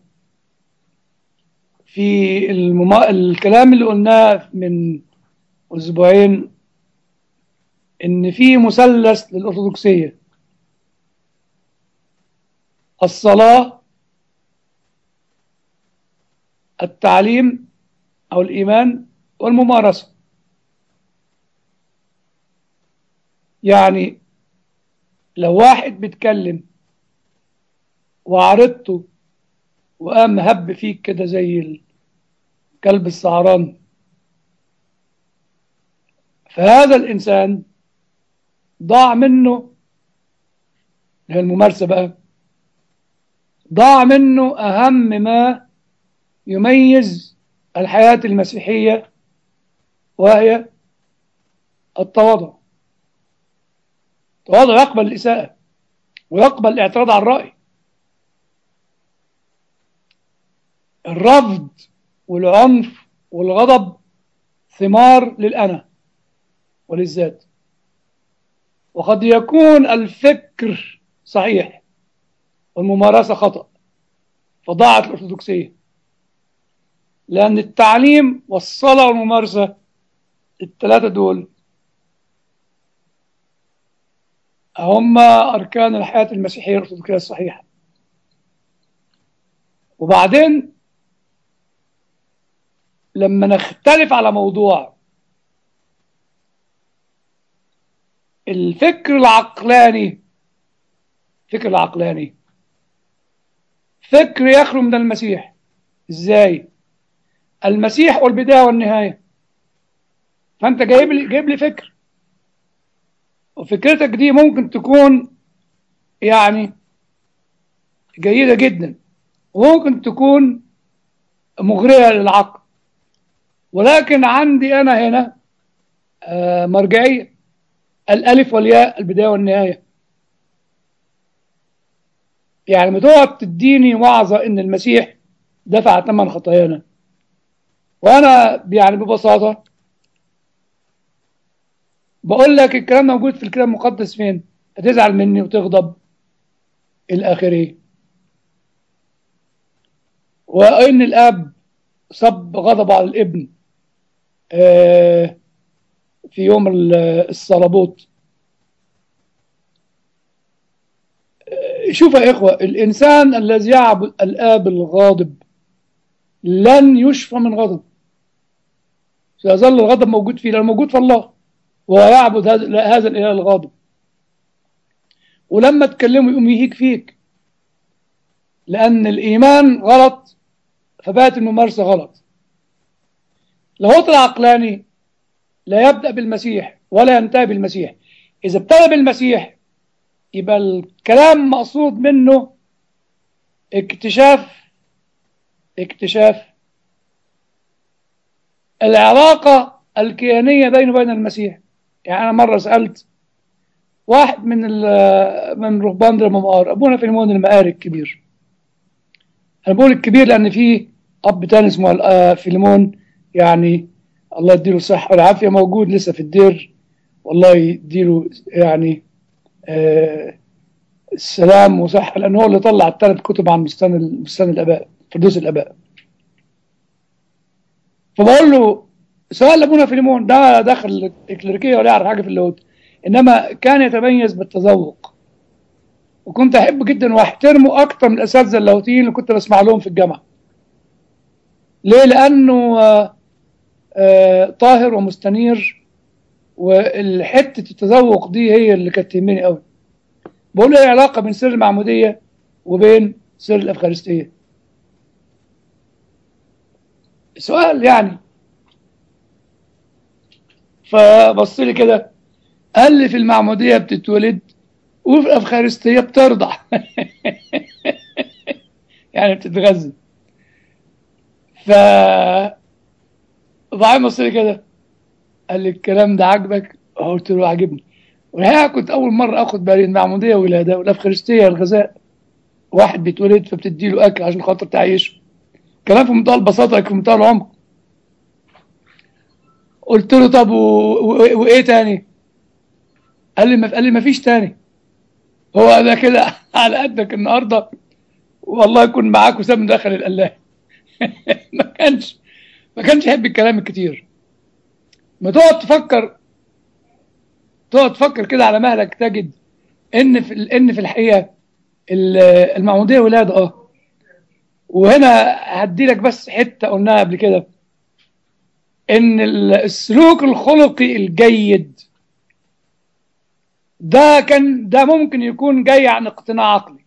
في المم... الكلام اللي قلناه من أسبوعين إن في مثلث للأرثوذكسية الصلاة التعليم أو الإيمان والممارسة يعني لو واحد بيتكلم وعرضته وقام هب فيك كده زي الكلب السعران فهذا الإنسان ضاع منه هي الممارسة بقى ضاع منه أهم ما يميز الحياة المسيحية وهي التواضع التواضع يقبل الإساءة ويقبل الاعتراض على الرأي الرفض والعنف والغضب ثمار للأنا وللذات وقد يكون الفكر صحيح والممارسة خطأ فضاعت الأرثوذكسية لأن التعليم والصلاة والممارسة الثلاثة دول هم أركان الحياة المسيحية الأرثوذكسية الصحيحة وبعدين لما نختلف على موضوع الفكر العقلاني الفكر العقلاني فكر يخلو من المسيح ازاي المسيح هو البدايه والنهايه فانت جايب لي جايب لي فكر وفكرتك دي ممكن تكون يعني جيده جدا وممكن تكون مغريه للعقل ولكن عندي انا هنا آه مرجعيه الالف والياء البدايه والنهايه يعني ما تقعد تديني وعظه ان المسيح دفع ثمن خطايانا وانا يعني ببساطه بقول لك الكلام موجود في الكتاب المقدس فين هتزعل مني وتغضب الى اخره وان الاب صب غضبه على الابن آه في يوم الصلبوت شوف يا إخوة الإنسان الذي يعبد الآب الغاضب لن يشفى من غضب سيظل الغضب موجود فيه لأنه موجود في الله وهو يعبد هذا الإله الغاضب ولما تكلمه يقوم يهيك فيك لأن الإيمان غلط فبقت الممارسة غلط لو هو طلع عقلاني لا يبدأ بالمسيح ولا ينتهي بالمسيح إذا ابتدى بالمسيح يبقى الكلام مقصود منه اكتشاف اكتشاف العلاقة الكيانية بينه وبين المسيح يعني أنا مرة سألت واحد من من رهبان الممار أبونا فيلمون المقاري الكبير أنا بقول الكبير لأن في أب تاني اسمه فيلمون يعني الله يديله الصحة والعافية موجود لسه في الدير والله يديله يعني آه السلام وصحة لأنه هو اللي طلع الثلاث كتب عن بستان بستان الآباء فردوس الآباء فبقول له سؤال لابونا فيليمون ده دخل الكليريكيه ولا يعرف حاجه في اللاهوت انما كان يتميز بالتذوق وكنت احبه جدا واحترمه اكتر من الاساتذه اللاهوتيين اللي كنت بسمع لهم في الجامعه ليه لانه آه آه طاهر ومستنير والحته التذوق دي هي اللي كانت تهمني قوي بقول له ايه العلاقه بين سر المعموديه وبين سر الافخارستيه سؤال يعني فبص لي كده قال لي في المعموديه بتتولد وفي الافخارستيه بترضع يعني بتتغذى ف وبعدين بص لي كده قال لي الكلام ده عاجبك؟ قلت له عاجبني والحقيقه كنت اول مره اخد بالي المعموديه ولاده والافخارستيه الغذاء واحد بيتولد فبتدي له اكل عشان خاطر تعيشه كلام في منتهى البساطه في منتهى العمق قلت له طب و... و... وايه تاني قال لي ما قال لي ما فيش تاني هو ده كده على قدك النهارده والله يكون معاك وسام دخل القلايه ما كانش ما كانش يحب الكلام الكتير ما تقعد تفكر تقعد تفكر كده على مهلك تجد ان في ان في الحقيقه المعموديه ولاده اه وهنا هدي لك بس حته قلناها قبل كده ان السلوك الخلقي الجيد ده كان ده ممكن يكون جاي عن اقتناع عقلي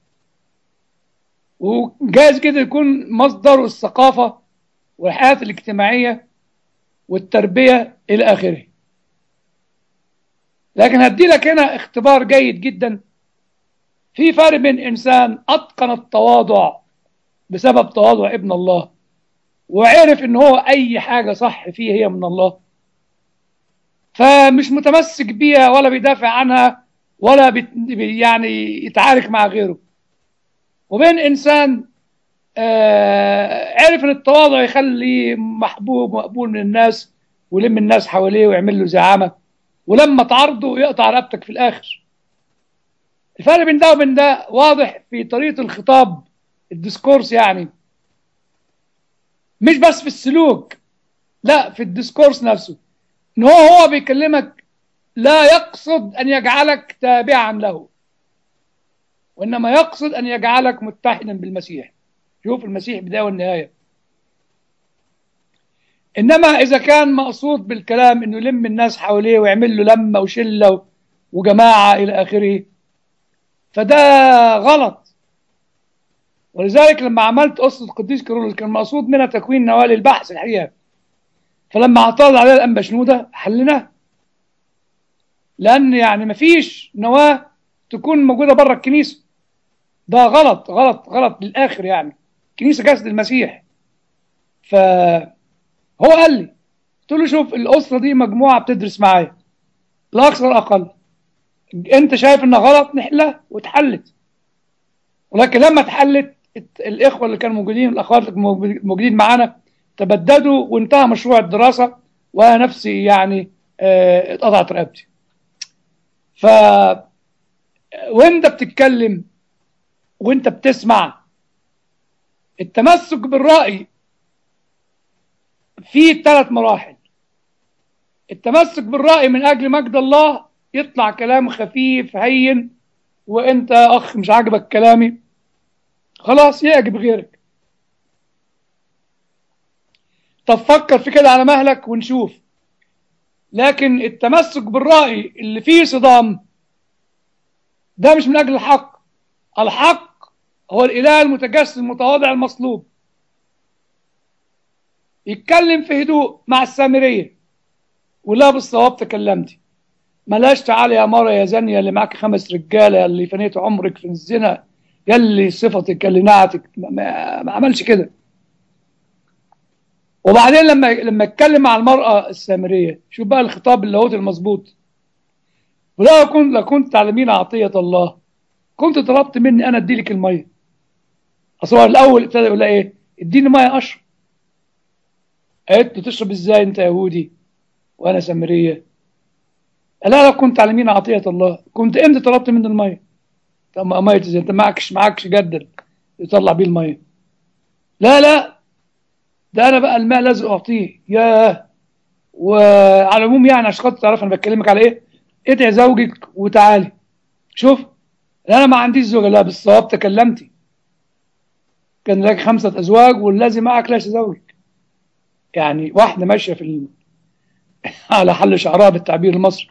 وجايز كده يكون مصدره الثقافه والحياه الاجتماعيه والتربيه الى اخره لكن هدي لك هنا اختبار جيد جدا في فرق بين انسان اتقن التواضع بسبب تواضع ابن الله وعرف ان هو اي حاجه صح فيه هي من الله فمش متمسك بيها ولا بيدافع عنها ولا بت يعني يتعارك مع غيره وبين انسان آه عرف ان التواضع يخليه محبوب ومقبول من الناس ويلم الناس حواليه ويعمل له زعامه ولما تعرضه يقطع رقبتك في الاخر الفرق بين ده وبين ده واضح في طريقه الخطاب الديسكورس يعني مش بس في السلوك لا في الديسكورس نفسه ان هو هو بيكلمك لا يقصد ان يجعلك تابعا له وانما يقصد ان يجعلك متحدا بالمسيح شوف المسيح بدايه والنهايه انما اذا كان مقصود بالكلام انه يلم الناس حواليه ويعمل له لمه وشله وجماعه الى اخره فده غلط ولذلك لما عملت قصه القديس كيرلس كان مقصود منها تكوين نوال البحث الحقيقه فلما اعترض عليها الانبا شنوده حلناه لان يعني مفيش نواه تكون موجوده بره الكنيسه ده غلط غلط غلط للاخر يعني كنيسه جسد المسيح ف هو قال لي قلت له شوف الاسره دي مجموعه بتدرس معايا لا اكثر ولا اقل انت شايف انها غلط نحلها واتحلت ولكن لما اتحلت الاخوه اللي كانوا موجودين والاخوات اللي موجودين معانا تبددوا وانتهى مشروع الدراسه وانا نفسي يعني اه اتقطعت رقبتي ف وانت بتتكلم وانت بتسمع التمسك بالرأي في ثلاث مراحل التمسك بالرأي من أجل مجد الله يطلع كلام خفيف هين وانت أخ مش عاجبك كلامي خلاص يعجب غيرك طب فكر في كده على مهلك ونشوف لكن التمسك بالرأي اللي فيه صدام ده مش من أجل الحق الحق هو الإله المتجسد المتواضع المصلوب يتكلم في هدوء مع السامرية ولا بالصواب تكلمتي ملاش تعالى يا مرة يا زانية اللي معك خمس رجالة يا اللي فنيت عمرك في الزنا يا اللي صفتك اللي نعتك ما, ما, ما عملش كده وبعدين لما لما اتكلم مع المرأة السامرية شوف بقى الخطاب اللاهوتي المظبوط ولو كنت لو كنت تعلمين عطية الله كنت طلبت مني انا اديلك المية اصل هو الاول ابتدى يقول لها ايه اديني مية اشرب قالت له تشرب ازاي انت يهودي وانا سامرية لا لو كنت تعلمين عطية الله كنت امتى طلبت مني المية طب ما مية ازاي انت معكش معكش جدل يطلع بيه المية لا لا ده انا بقى الماء لازم اعطيه ياه وعلى العموم يعني عشان خاطر تعرف انا بكلمك على ايه ادعي زوجك وتعالي شوف انا ما عنديش زوجه لا بالصواب تكلمتي كان لك خمسه ازواج والذي معك ليس زوجك يعني واحده ماشيه في ال... على حل شعرها بالتعبير المصري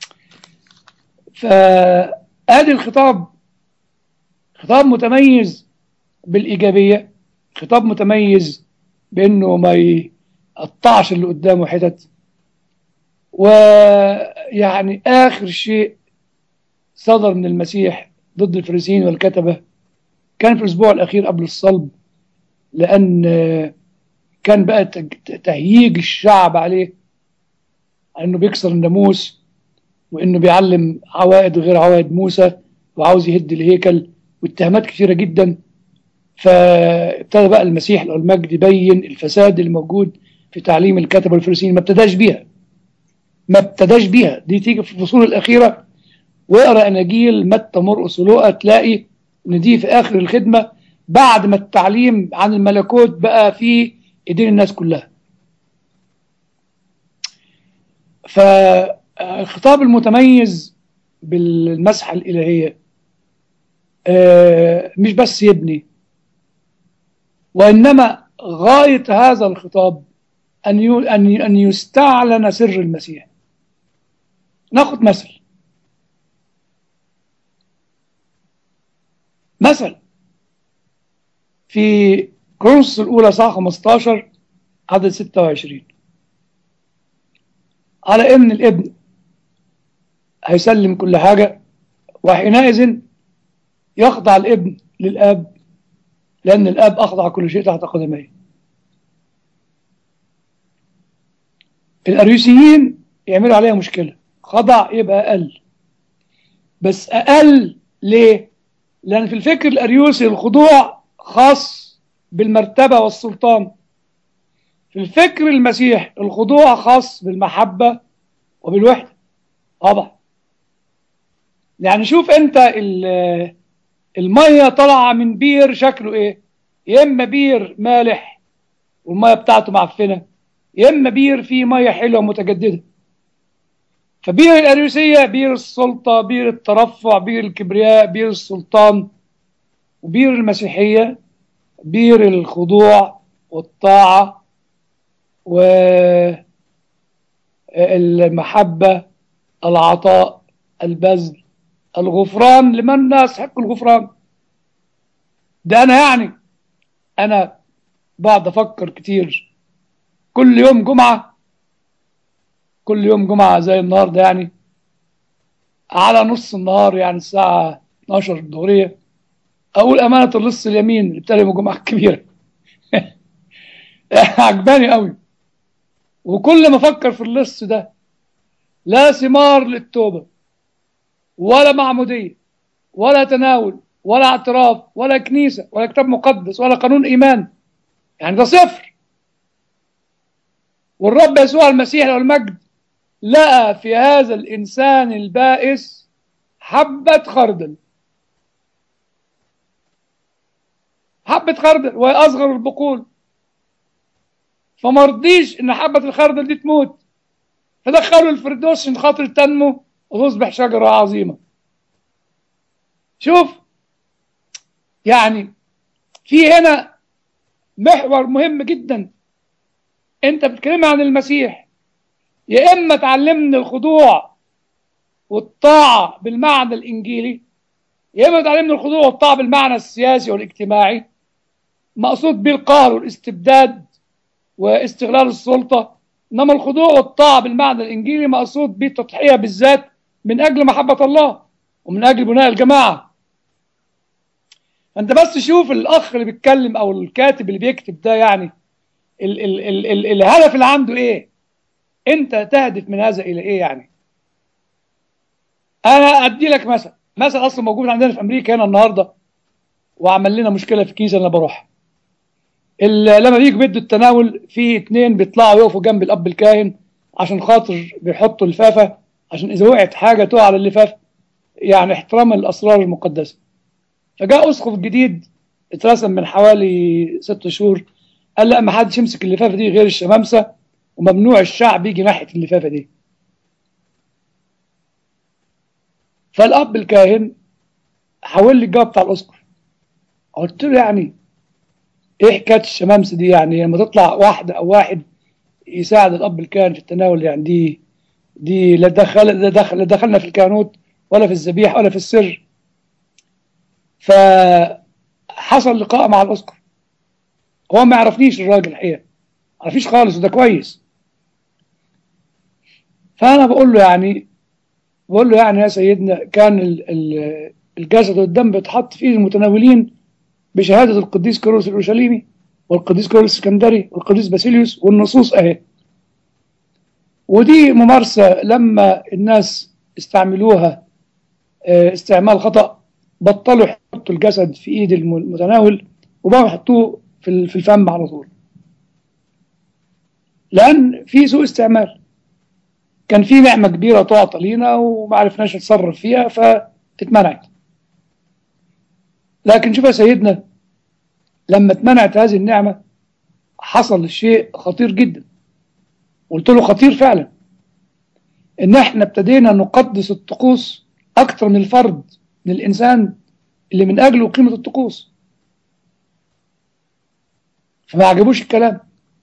فادي الخطاب خطاب متميز بالايجابيه خطاب متميز بانه ما يقطعش اللي قدامه حتت ويعني اخر شيء صدر من المسيح ضد الفريسيين والكتبه كان في الاسبوع الاخير قبل الصلب لان كان بقى تهييج الشعب عليه انه بيكسر الناموس وانه بيعلم عوائد غير عوائد موسى وعاوز يهد الهيكل واتهامات كثيره جدا فابتدى بقى المسيح له المجد يبين الفساد اللي موجود في تعليم الكتبه والفريسيين ما ابتداش بيها ما ابتداش بيها دي تيجي في الفصول الاخيره واقرا اناجيل متى مرقس ولوقا تلاقي ان دي في اخر الخدمه بعد ما التعليم عن الملكوت بقى في ايدين الناس كلها فالخطاب المتميز بالمسحه الالهيه مش بس يبني وانما غايه هذا الخطاب ان ان ان يستعلن سر المسيح ناخد مثل مثل في كورنثوس الاولى صح 15 عدد 26 على ان الابن هيسلم كل حاجه وحينئذ يخضع الابن للاب لان الاب اخضع كل شيء تحت قدميه الاريوسيين يعملوا عليها مشكله خضع يبقى اقل بس اقل ليه لان في الفكر الاريوسي الخضوع خاص بالمرتبه والسلطان في الفكر المسيح الخضوع خاص بالمحبه وبالوحده طبعا يعني شوف انت الميه طالعه من بير شكله ايه يا اما بير مالح والميه بتاعته معفنه يا اما بير فيه ميه حلوه متجدده فبير الأريوسية بير السلطة بير الترفع بير الكبرياء بير السلطان وبير المسيحية بير الخضوع والطاعة والمحبة العطاء البذل الغفران لمن لا يستحق الغفران ده أنا يعني أنا بقعد أفكر كتير كل يوم جمعة كل يوم جمعة زي النهاردة يعني على نص النهار يعني الساعة 12 الظهرية أقول أمانة اللص اليمين اللي بتاع الجمعة الكبيرة عجباني قوي وكل ما أفكر في اللص ده لا ثمار للتوبة ولا معمودية ولا تناول ولا اعتراف ولا كنيسة ولا كتاب مقدس ولا قانون إيمان يعني ده صفر والرب يسوع المسيح له المجد لقى في هذا الإنسان البائس حبة خردل حبة خردل وهي أصغر البقول فما رضيش إن حبة الخردل دي تموت فدخلوا الفردوس عشان خاطر تنمو وتصبح شجرة عظيمة شوف يعني في هنا محور مهم جدا انت بتتكلم عن المسيح يا اما تعلمني الخضوع والطاعه بالمعنى الانجيلي يا اما تعلمنا الخضوع والطاعه بالمعنى السياسي والاجتماعي مقصود به القهر والاستبداد واستغلال السلطه انما الخضوع والطاعه بالمعنى الانجيلي مقصود به التضحيه بالذات من اجل محبه الله ومن اجل بناء الجماعه انت بس شوف الاخ اللي بيتكلم او الكاتب اللي بيكتب ده يعني ال ال ال ال الهدف اللي عنده ايه انت تهدف من هذا الى ايه يعني انا ادي لك مثل مثل اصلا موجود عندنا في امريكا هنا النهارده وعمل لنا مشكله في الكنيسه اللي انا بروحها لما بيجوا بيدوا التناول في اتنين بيطلعوا يقفوا جنب الاب الكاهن عشان خاطر بيحطوا لفافه عشان اذا وقعت حاجه تقع على اللفاف يعني احتراما للاسرار المقدسه فجاء اسقف جديد اترسم من حوالي ست شهور قال لا ما حدش يمسك اللفافه دي غير الشمامسه وممنوع الشعب يجي ناحيه اللفافه دي فالاب الكاهن حول لي الجواب بتاع الاسقف قلت له يعني ايه حكايه الشمامسه دي يعني لما تطلع واحده او واحد يساعد الاب الكاهن في التناول يعني دي دي لا دخل لا دخل لا دخلنا في الكهنوت ولا في الذبيح ولا في السر فحصل لقاء مع الاسقف هو ما يعرفنيش الراجل الحقيقه ما يعرفنيش خالص وده كويس فانا بقول له يعني بقول له يعني يا سيدنا كان ال- ال- الجسد والدم بيتحط في ايد المتناولين بشهاده القديس كيرلس الاورشليمي والقديس كيرلس الاسكندري والقديس باسيليوس والنصوص اهي ودي ممارسه لما الناس استعملوها آه، استعمال خطا بطلوا يحطوا الجسد في ايد الم- المتناول وبقوا يحطوه في ال- في الفم على طول لان في سوء استعمال كان في نعمه كبيره تعطى لينا وما عرفناش نتصرف فيها فاتمنعت لكن شوف يا سيدنا لما اتمنعت هذه النعمه حصل شيء خطير جدا قلت له خطير فعلا ان احنا ابتدينا نقدس الطقوس اكتر من الفرد من الانسان اللي من اجله قيمه الطقوس فما عجبوش الكلام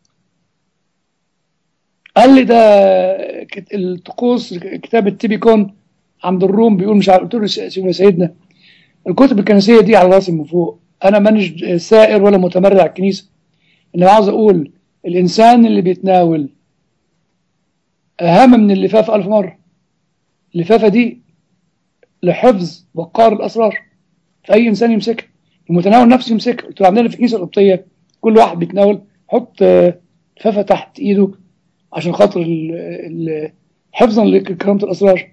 قال لي ده كت- الطقوس كتاب التيبيكون عند الروم بيقول مش عارف قلت له س- يا سيدنا الكتب الكنسيه دي على راسي من فوق انا مانيش سائر ولا متمرع على الكنيسه انا عاوز اقول الانسان اللي بيتناول اهم من اللفافه الف مره اللفافه دي لحفظ وقار الاسرار فاي انسان يمسكها المتناول نفسه يمسكها قلت له عندنا في الكنيسه القبطيه كل واحد بيتناول حط آه، لفافه تحت ايده عشان خاطر ال- ال- حفظا لكرامه الاسرار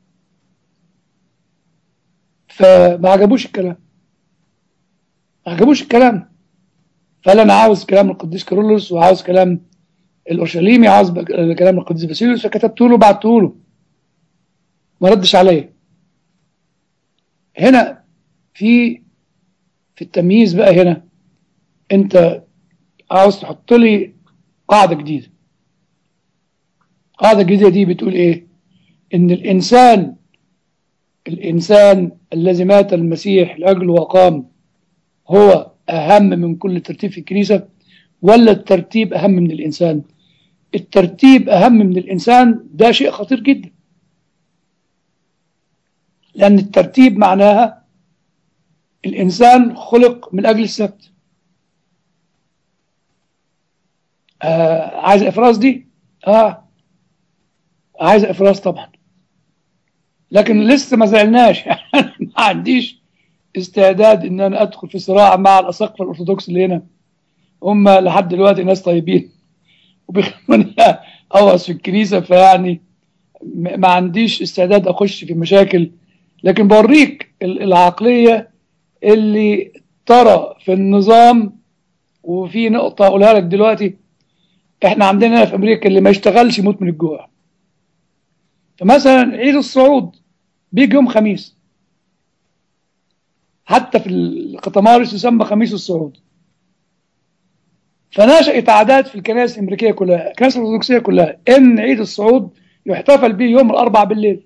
فما عجبوش الكلام ما عجبوش الكلام فقال انا عاوز كلام القديس كيرلس وعاوز كلام الاورشليمي عاوز بق- كلام القديس باسيليوس فكتبت له بعته له ما ردش عليا هنا في في التمييز بقى هنا انت عاوز تحط لي قاعده جديده القاعده الجديده دي بتقول ايه ان الانسان الانسان الذي مات المسيح لاجله وقام هو اهم من كل ترتيب في الكنيسه ولا الترتيب اهم من الانسان الترتيب اهم من الانسان ده شيء خطير جدا لان الترتيب معناها الانسان خلق من اجل السبت آه عايز افراز دي اه عايز افراز طبعا لكن لسه ما زعلناش يعني ما عنديش استعداد ان انا ادخل في صراع مع الاساقفه الارثوذكس اللي هنا هم لحد دلوقتي ناس طيبين وبيخلوني اوص في الكنيسه فيعني م- ما عنديش استعداد اخش في مشاكل لكن بوريك ال- العقليه اللي ترى في النظام وفي نقطه اقولها لك دلوقتي احنا عندنا هنا في امريكا اللي ما يشتغلش يموت من الجوع فمثلا عيد الصعود بيجي يوم خميس حتى في القطمارس يسمى خميس الصعود فنشأت عادات في الكنائس الأمريكية كلها الكنائس الأرثوذكسية كلها إن عيد الصعود يحتفل به يوم الأربع بالليل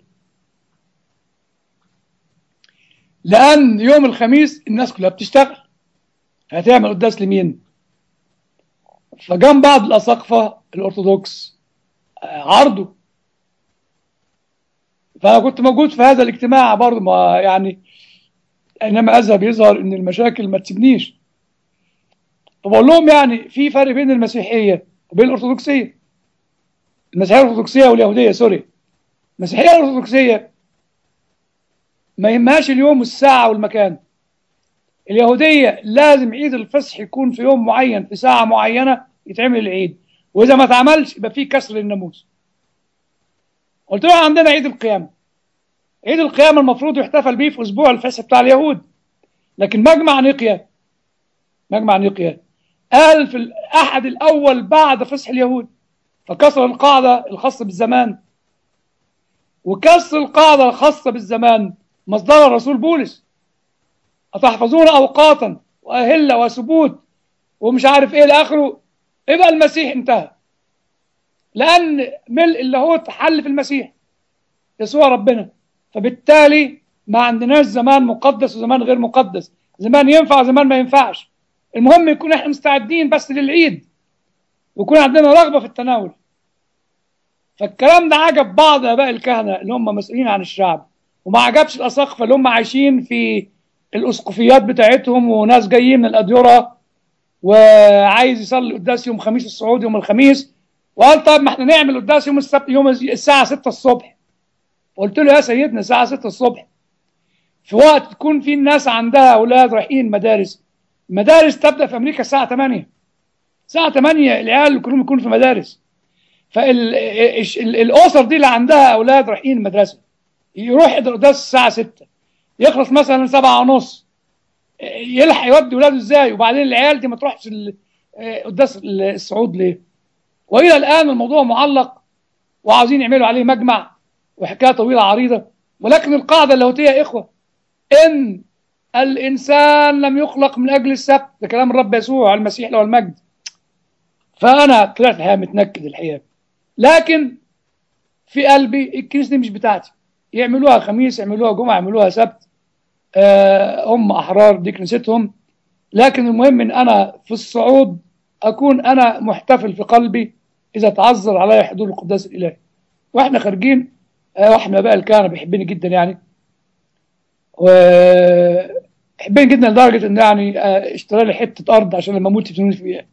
لأن يوم الخميس الناس كلها بتشتغل هتعمل قداس لمين؟ فجم بعض الأساقفة الأرثوذكس آه، عرضوا فأنا كنت موجود في هذا الاجتماع برضه ما يعني انما اذهب يظهر ان المشاكل ما تسيبنيش فبقول لهم يعني في فرق بين المسيحيه وبين الارثوذكسيه المسيحيه الارثوذكسيه واليهوديه سوري المسيحيه الارثوذكسيه ما يهمهاش اليوم والساعه والمكان اليهوديه لازم عيد الفصح يكون في يوم معين في ساعه معينه يتعمل العيد واذا ما اتعملش يبقى في كسر للناموس قلت له عندنا عيد القيامه عيد القيامه المفروض يحتفل به في اسبوع الفصح بتاع اليهود لكن مجمع نيقيا مجمع نيقيا قال في الاحد الاول بعد فصح اليهود فكسر القاعده الخاصه بالزمان وكسر القاعده الخاصه بالزمان مصدر الرسول بولس أتحفظون أوقاتا وأهلة وثبوت ومش عارف إيه لآخره يبقى المسيح انتهى لأن ملء اللاهوت حل في المسيح يسوع ربنا فبالتالي ما عندناش زمان مقدس وزمان غير مقدس زمان ينفع وزمان ما ينفعش المهم يكون احنا مستعدين بس للعيد ويكون عندنا رغبة في التناول فالكلام ده عجب بعض آباء الكهنة اللي هم مسؤولين عن الشعب وما عجبش الأساقفة اللي هم عايشين في الاسقفيات بتاعتهم وناس جايين من الاديره وعايز يصلي قداس يوم خميس الصعود يوم الخميس وقال طب ما احنا نعمل قداس يوم السبت يوم الساعه 6 الصبح قلت له يا سيدنا الساعه 6 الصبح في وقت تكون في الناس عندها اولاد رايحين مدارس مدارس تبدا في امريكا الساعه 8 الساعه 8 العيال كلهم يكونوا في مدارس فالاسر دي اللي عندها اولاد رايحين المدرسه يروح يحضر قداس الساعه 6 يخلص مثلا سبعة ونص يلحق يودي ولاده ازاي وبعدين العيال دي ما تروحش قداس الصعود ليه والى الان الموضوع معلق وعاوزين يعملوا عليه مجمع وحكايه طويله عريضه ولكن القاعده اللاهوتيه يا اخوه ان الانسان لم يخلق من اجل السبت ده كلام الرب يسوع المسيح له المجد فانا طلعت الحقيقه متنكد الحقيقه لكن في قلبي الكنيسه دي مش بتاعتي يعملوها خميس يعملوها جمعه يعملوها سبت آه هم احرار دي كنيستهم لكن المهم ان انا في الصعود اكون انا محتفل في قلبي اذا تعذر علي حضور القداس الالهي واحنا خارجين آه واحنا بقى الكهنه بيحبني جدا يعني وحبني جدا لدرجه ان يعني آه اشترى لي حته ارض عشان لما اموت يدفنوني فيها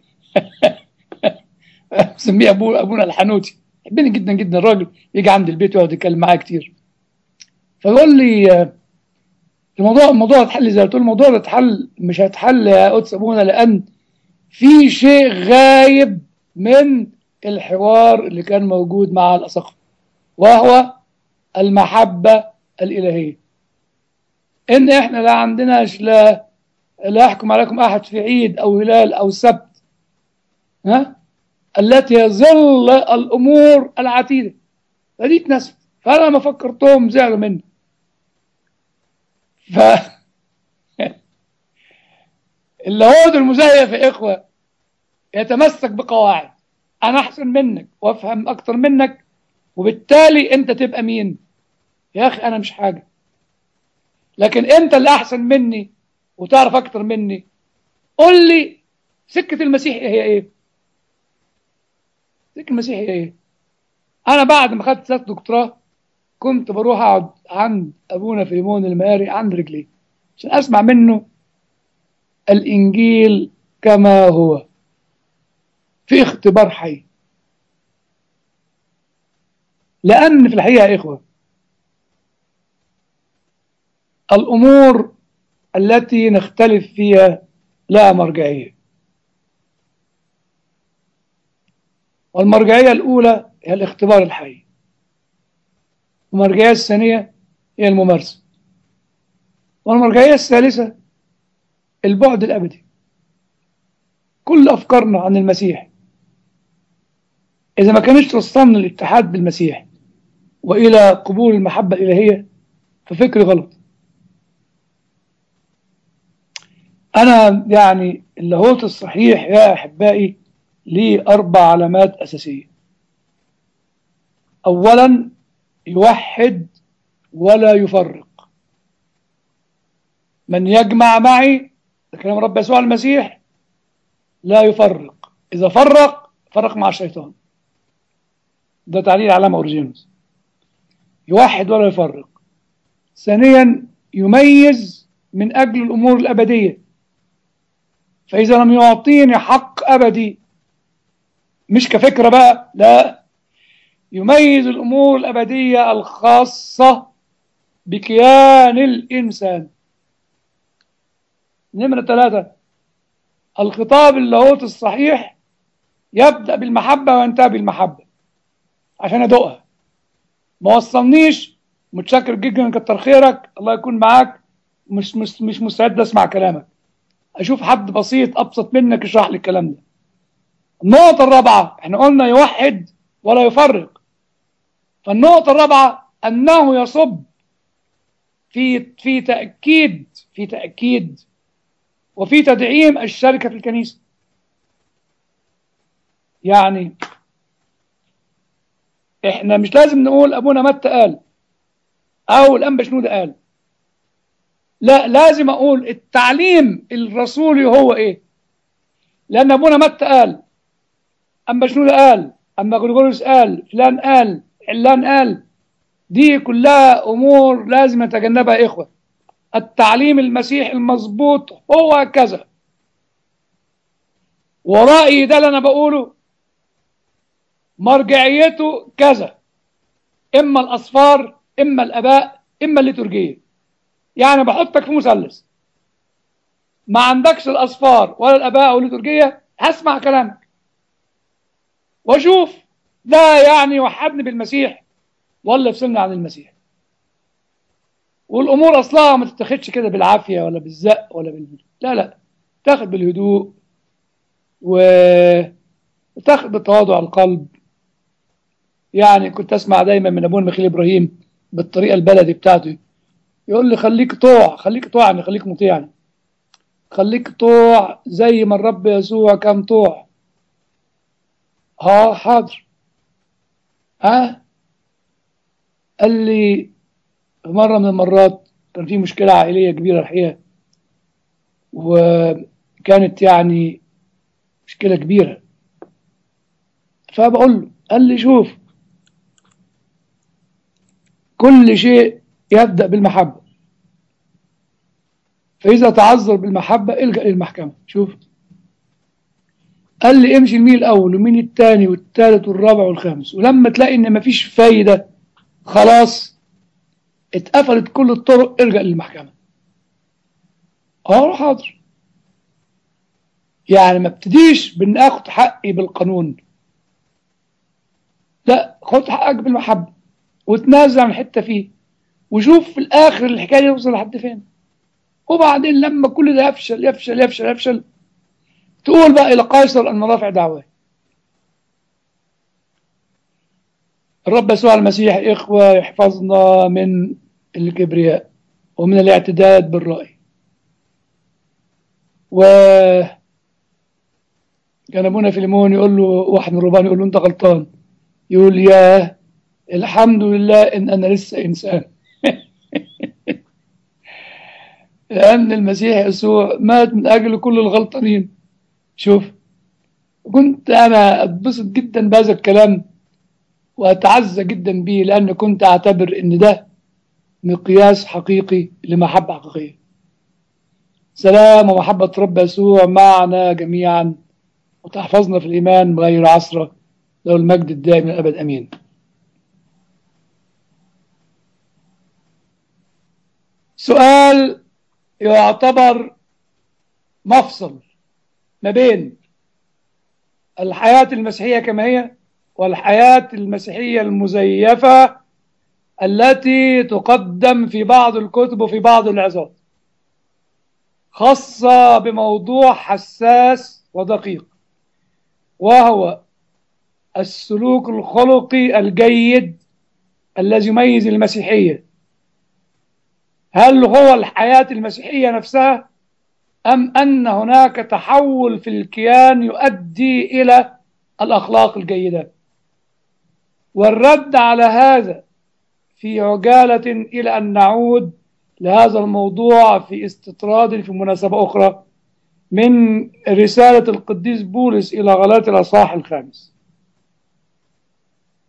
مسميه ابو ابونا الحنوتي يحبني جدا جدا الراجل يجي عند البيت ويقعد يتكلم معايا كتير فيقول لي الموضوع الموضوع اتحل زي ما قلت الموضوع ده اتحل مش هيتحل يا قدس ابونا لان في شيء غايب من الحوار اللي كان موجود مع الاساقفه وهو المحبه الالهيه ان احنا لا عندناش لا لا يحكم عليكم احد في عيد او هلال او سبت ها التي يظل الامور العتيده فدي اتنست فانا لما فكرتهم زعلوا مني ف اللاهوت المزيف يا اخوه يتمسك بقواعد انا احسن منك وافهم اكتر منك وبالتالي انت تبقى مين يا اخي انا مش حاجه لكن انت اللي احسن مني وتعرف اكتر مني قول لي سكه المسيح هي ايه سكه المسيح هي ايه انا بعد ما خدت ثلاث دكتوراه كنت بروح اقعد عند ابونا فيليمون الماري عند رجليه عشان اسمع منه الانجيل كما هو في اختبار حي لان في الحقيقه يا اخوه الامور التي نختلف فيها لها مرجعيه والمرجعيه الاولى هي الاختبار الحي والمرجعية الثانية هي الممارسة والمرجعية الثالثة البعد الأبدي كل أفكارنا عن المسيح إذا ما كانش توصلنا للاتحاد بالمسيح وإلى قبول المحبة الإلهية ففكر غلط أنا يعني اللاهوت الصحيح يا أحبائي ليه أربع علامات أساسية أولا يوحد ولا يفرق من يجمع معي ده كلام رب يسوع المسيح لا يفرق إذا فرق فرق مع الشيطان ده تعليل علامة أورجينوس يوحد ولا يفرق ثانيا يميز من أجل الأمور الأبدية فإذا لم يعطيني حق أبدي مش كفكرة بقى لا يميز الأمور الأبدية الخاصة بكيان الإنسان نمرة ثلاثة الخطاب اللاهوت الصحيح يبدأ بالمحبة وينتهي بالمحبة عشان أدوقها ما وصلنيش متشكر جدا كتر خيرك الله يكون معاك مش مش مش مستعد اسمع كلامك اشوف حد بسيط ابسط منك يشرح لي الكلام ده النقطة الرابعة احنا قلنا يوحد ولا يفرق فالنقطة الرابعة انه يصب في في تأكيد في تأكيد وفي تدعيم الشركة في الكنيسة يعني احنا مش لازم نقول ابونا متى قال او الانبا شنودة قال لا لازم اقول التعليم الرسولي هو ايه لان ابونا متى قال اما شنودة قال اما غريغوريوس قال فلان قال علان قال دي كلها امور لازم نتجنبها اخوه التعليم المسيحي المظبوط هو كذا ورأيي ده اللي انا بقوله مرجعيته كذا اما الاصفار اما الاباء اما الليتورجيه يعني بحطك في مثلث ما عندكش الاصفار ولا الاباء او الليتورجيه هسمع كلامك واشوف ده يعني وحدني بالمسيح ولا يفصلني عن المسيح والامور اصلها ما تتاخدش كده بالعافيه ولا بالزق ولا بالهدوء لا لا تاخد بالهدوء وتاخد بتواضع القلب يعني كنت اسمع دايما من ابونا ميخيل ابراهيم بالطريقه البلدي بتاعته يقول لي خليك طوع خليك طوع يعني خليك مطيع يعني خليك طوع زي ما الرب يسوع كان طوع اه حاضر ها قال لي في مره من المرات كان في مشكله عائليه كبيره الحقيقه وكانت يعني مشكله كبيره فبقول له قال لي شوف كل شيء يبدأ بالمحبة فإذا تعذر بالمحبة الجأ للمحكمة شوف قال لي امشي الميل الأول ومين الثاني والثالث والرابع والخامس ولما تلاقي إن مفيش فايدة خلاص اتقفلت كل الطرق ارجع للمحكمة اه حاضر يعني ما ابتديش بان اخد حقي بالقانون لا خد حقك بالمحبة وتنازع عن حتة فيه وشوف في الاخر الحكايه يوصل لحد فين وبعدين لما كل ده يفشل يفشل يفشل يفشل تقول بقى الى قيصر ان رافع دعواه الرب يسوع المسيح اخوه يحفظنا من الكبرياء ومن الاعتداد بالراي و كان ابونا فيليمون يقول له واحد من الرهبان يقول له انت غلطان يقول يا الحمد لله ان انا لسه انسان لأن المسيح يسوع مات من أجل كل الغلطانين شوف كنت أنا أتبسط جدا بهذا الكلام وأتعزى جدا به لأن كنت أعتبر إن ده مقياس حقيقي لمحبة حقيقية سلام ومحبة رب يسوع معنا جميعا وتحفظنا في الإيمان بغير عصرة له المجد الدائم الأبد أمين سؤال يعتبر مفصل ما بين الحياة المسيحية كما هي والحياة المسيحية المزيفة التي تقدم في بعض الكتب وفي بعض العظات خاصة بموضوع حساس ودقيق وهو السلوك الخلقي الجيد الذي يميز المسيحيه هل هو الحياة المسيحية نفسها أم أن هناك تحول في الكيان يؤدي إلى الأخلاق الجيدة والرد على هذا في عجالة إلى أن نعود لهذا الموضوع في استطراد في مناسبة أخرى من رسالة القديس بولس إلى غلاة الأصحاح الخامس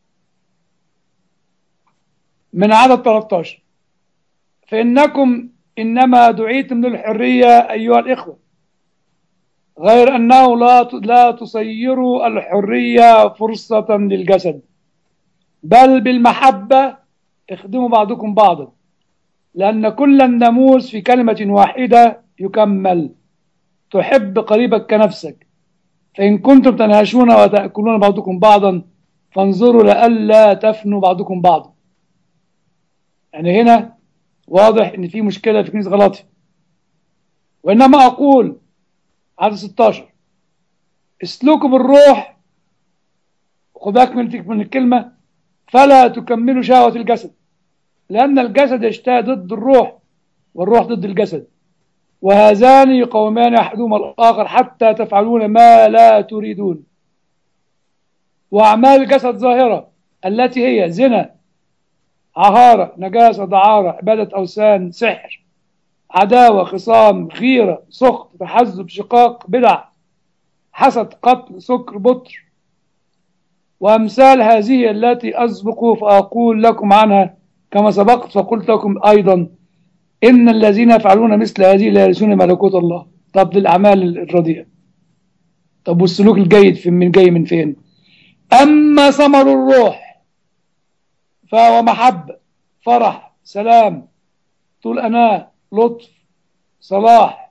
من عدد 13 فإنكم إنما دعيتم للحرية أيها الإخوة غير أنه لا لا تصيروا الحرية فرصة للجسد بل بالمحبة اخدموا بعضكم بعضا لأن كل الناموس في كلمة واحدة يكمل تحب قريبك كنفسك فإن كنتم تنهشون وتأكلون بعضكم بعضا فانظروا لئلا تفنوا بعضكم بعضا يعني هنا واضح ان في مشكلة في كنيسة غلطي وإنما أقول عدد 16 اسلكوا بالروح خد بالك من من الكلمة فلا تكملوا شهوة الجسد لأن الجسد يشتهي ضد الروح والروح ضد الجسد وهذان يقومان أحدهما الآخر حتى تفعلون ما لا تريدون وأعمال الجسد ظاهرة التي هي زنا عهارة نجاسة دعارة عبادة أوثان سحر عداوة خصام غيرة سخط تحزب شقاق بدع حسد قتل سكر بطر وأمثال هذه التي أسبق فأقول لكم عنها كما سبقت فقلت لكم أيضا إن الذين يفعلون مثل هذه لا يرثون ملكوت الله طب للأعمال الرديئة طب والسلوك الجيد في من جاي من فين أما ثمر الروح فهو محبة فرح سلام طول أناة لطف صلاح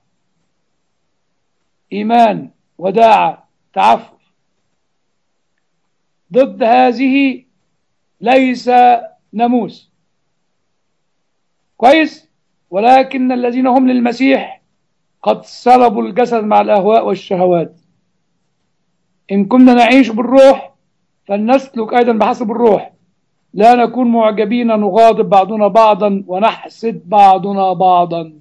إيمان وداعة تعفف ضد هذه ليس ناموس كويس ولكن الذين هم للمسيح قد صلبوا الجسد مع الأهواء والشهوات إن كنا نعيش بالروح فلنسلك أيضا بحسب الروح لا نكون معجبين نغاضب بعضنا بعضا ونحسد بعضنا بعضا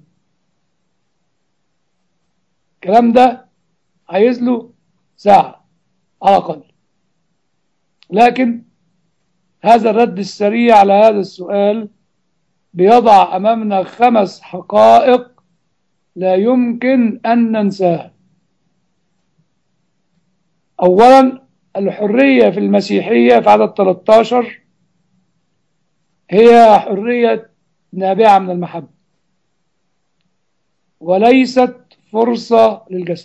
الكلام ده عايز له ساعة على الأقل لكن هذا الرد السريع على هذا السؤال بيضع أمامنا خمس حقائق لا يمكن أن ننساها أولا الحرية في المسيحية في عدد 13 هي حرية نابعة من المحبة وليست فرصة للجسد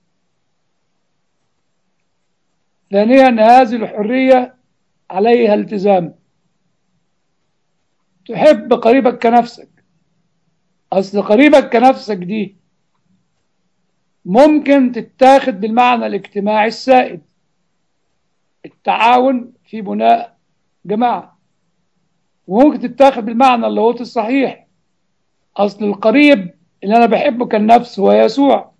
ثانيا هذه الحرية عليها التزام تحب قريبك كنفسك أصل قريبك كنفسك دي ممكن تتاخد بالمعنى الاجتماعي السائد التعاون في بناء جماعة وممكن تتاخد بالمعنى اللاهوتي الصحيح أصل القريب اللي أنا بحبه كالنفس هو يسوع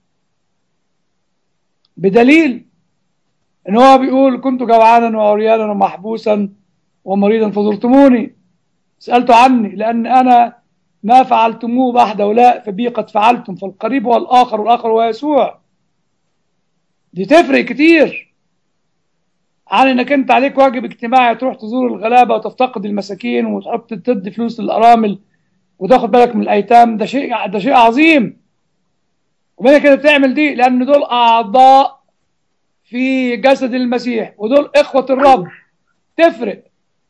بدليل إن هو بيقول كنت جوعانا وعريانا ومحبوسا ومريضا فزرتموني سألت عني لأن أنا ما فعلتموه بأحد هؤلاء فبي قد فعلتم فالقريب هو الآخر والآخر هو يسوع دي تفرق كتير عن انك انت عليك واجب اجتماعي تروح تزور الغلابة وتفتقد المساكين وتحط تدي فلوس للأرامل وتاخد بالك من الأيتام ده شيء ده شيء عظيم وبين كده بتعمل دي لأن دول أعضاء في جسد المسيح ودول إخوة الرب تفرق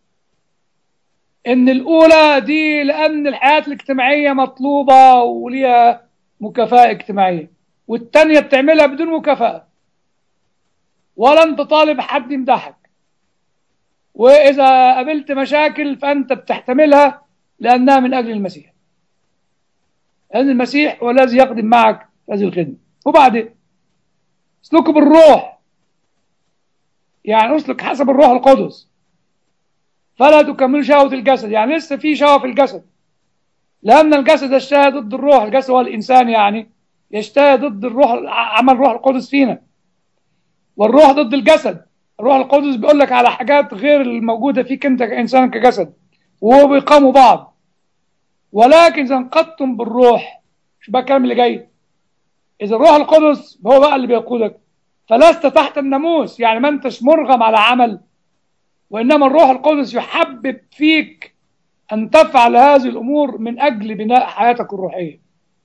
ان الاولى دي لان الحياة الاجتماعية مطلوبة وليها مكافأة اجتماعية والتانية بتعملها بدون مكافأة ولا انت طالب حد يمدحك واذا قابلت مشاكل فانت بتحتملها لانها من اجل المسيح لان المسيح هو الذي يقدم معك هذه الخدمة وبعدين اسلكوا بالروح يعني اسلك حسب الروح القدس فلا تكملوا شهوة الجسد يعني لسه في شهوة في الجسد لأن الجسد يشتهي ضد الروح الجسد هو الإنسان يعني يشتهي ضد الروح عمل الروح القدس فينا والروح ضد الجسد الروح القدس بيقول لك على حاجات غير الموجودة فيك أنت كإنسان كجسد وهو بيقاموا بعض ولكن إذا انقضتم بالروح مش بقى الكلام اللي جاي إذا الروح القدس هو بقى اللي بيقودك فلست تحت الناموس يعني ما أنتش مرغم على عمل وإنما الروح القدس يحبب فيك أن تفعل هذه الأمور من أجل بناء حياتك الروحية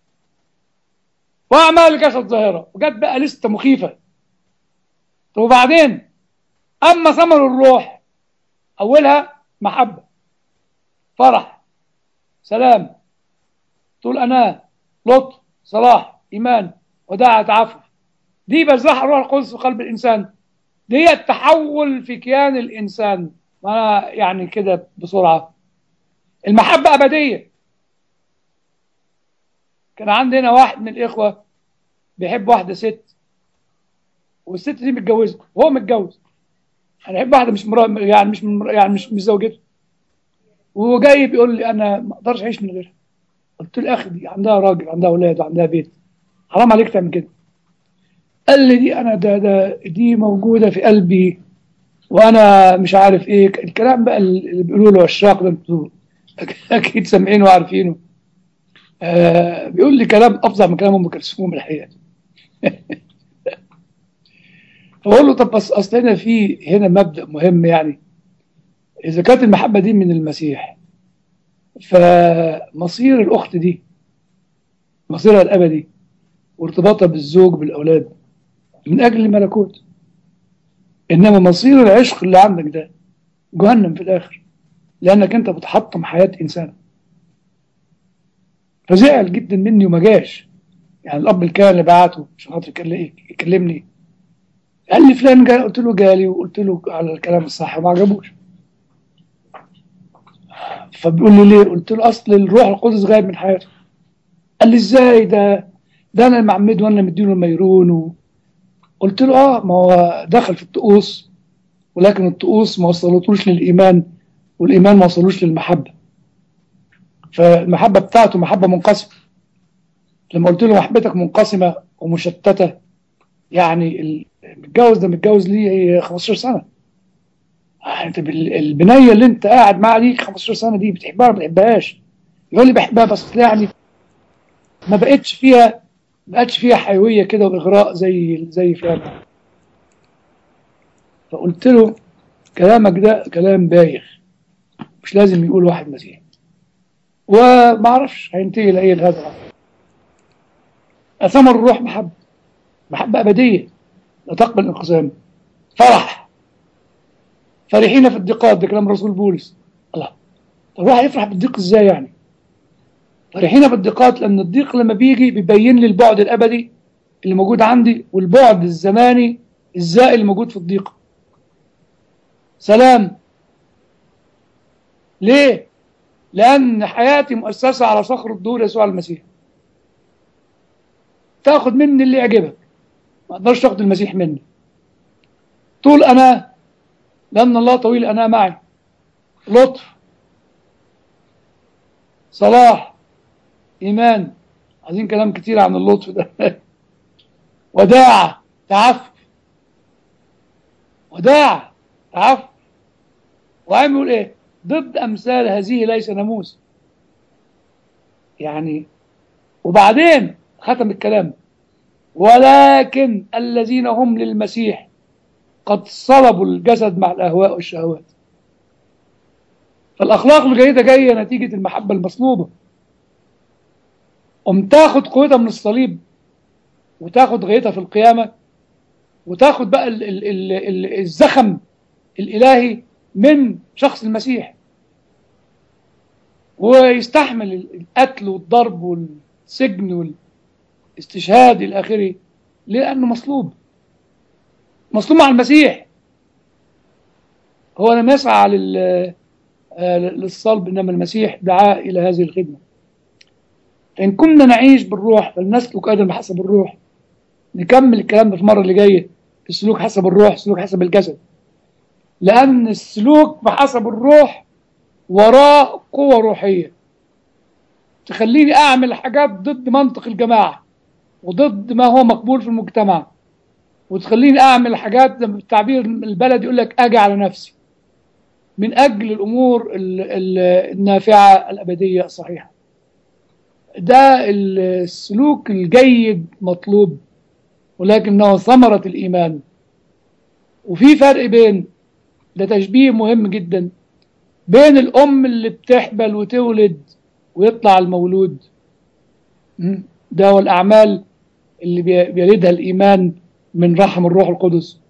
وأعمال الجسد ظاهرة وجت بقى لستة مخيفة طب وبعدين أما ثمر الروح أولها محبة فرح سلام تقول أنا لطف صلاح إيمان وداعة تعفف دي بزرعها الروح القدس في قلب الإنسان دي التحول في كيان الإنسان ما يعني كده بسرعة المحبة أبدية كان عندنا واحد من الإخوة بيحب واحدة ست والست دي متجوزة وهو متجوز أنا بحب واحدة مش مرا... يعني مش من... يعني مش مش زوجته وهو جاي بيقول لي أنا ما أقدرش أعيش من غيرها قلت له يا أخي دي عندها راجل عندها أولاد وعندها بيت حرام عليك تعمل كده قال لي دي أنا ده ده دي موجودة في قلبي وأنا مش عارف إيه الكلام بقى اللي بيقولوا له عشاق ده انتوا أكيد سامعينه وعارفينه آه بيقول لي كلام افظع من كلام ام كلثوم الحقيقه فبقول له طب بس اصل هنا في هنا مبدا مهم يعني اذا كانت المحبه دي من المسيح فمصير الاخت دي مصيرها الابدي وارتباطها بالزوج بالاولاد من اجل الملكوت انما مصير العشق اللي عندك ده جهنم في الاخر لانك انت بتحطم حياه انسان فزعل جدا مني وما جاش يعني الاب الكاهن اللي بعته عشان خاطر يكلمني قال لي فلان جاي قلت له جالي وقلت له على الكلام الصح وما عجبوش فبيقول لي ليه قلت له اصل الروح القدس غايب من حياته قال لي ازاي ده ده انا المعمد وانا مديله الميرون و... قلت له اه ما هو دخل في الطقوس ولكن الطقوس ما وصلتوش للايمان والايمان ما وصلوش للمحبه فالمحبة بتاعته محبة منقسمة لما قلت له محبتك منقسمة ومشتتة يعني المتجوز ده متجوز ليه 15 سنة انت البنية اللي انت قاعد معاها دي 15 سنة دي بتحبها ما بتحبهاش يقول لي بحبها بس يعني ما بقتش فيها ما بقتش فيها حيوية كده وإغراء زي زي فلان فقلت له كلامك ده كلام بايخ مش لازم يقول واحد مسيحي وما اعرفش هينتهي لايه هذا ثمر الروح محبه محبه ابديه لا تقبل انقسام فرح فرحين في الضيقات ده كلام رسول بولس الله طب الواحد يفرح بالضيق ازاي يعني فرحين في الضيقات لان الضيق لما بيجي بيبين لي البعد الابدي اللي موجود عندي والبعد الزماني الزائل اللي موجود في الضيق سلام ليه لأن حياتي مؤسسة على صخر الدور يسوع المسيح تاخد مني اللي يعجبك ما اقدرش تاخد المسيح مني طول أنا لأن الله طويل أنا معي لطف صلاح إيمان عايزين كلام كتير عن اللطف ده وداعة تعفف وداعة تعفف وعم يقول ايه ضد أمثال هذه ليس ناموس يعني وبعدين ختم الكلام ولكن الذين هم للمسيح قد صلبوا الجسد مع الأهواء والشهوات فالأخلاق الجيدة جاية نتيجة المحبة المصلوبة قم تاخد قوتها من الصليب وتاخد غايتها في القيامة وتاخد بقى ال ال ال ال الزخم الإلهي من شخص المسيح ويستحمل القتل والضرب والسجن والاستشهاد إلى آخره لأنه مصلوب مصلوب مع المسيح هو لم يسعى لل للصلب إنما المسيح دعاه إلى هذه الخدمة فإن كنا نعيش بالروح فلنسلك أيضا بحسب الروح نكمل الكلام ده في المرة اللي جاية السلوك حسب الروح السلوك حسب الجسد لأن السلوك بحسب الروح وراه قوة روحية تخليني أعمل حاجات ضد منطق الجماعة وضد ما هو مقبول في المجتمع وتخليني أعمل حاجات بالتعبير البلد يقول لك أجي على نفسي من أجل الأمور النافعة الأبدية الصحيحة ده السلوك الجيد مطلوب ولكنه ثمرة الإيمان وفي فرق بين ده تشبيه مهم جدا بين الأم اللي بتحبل وتولد ويطلع المولود ده هو الأعمال اللي بيلدها الإيمان من رحم الروح القدس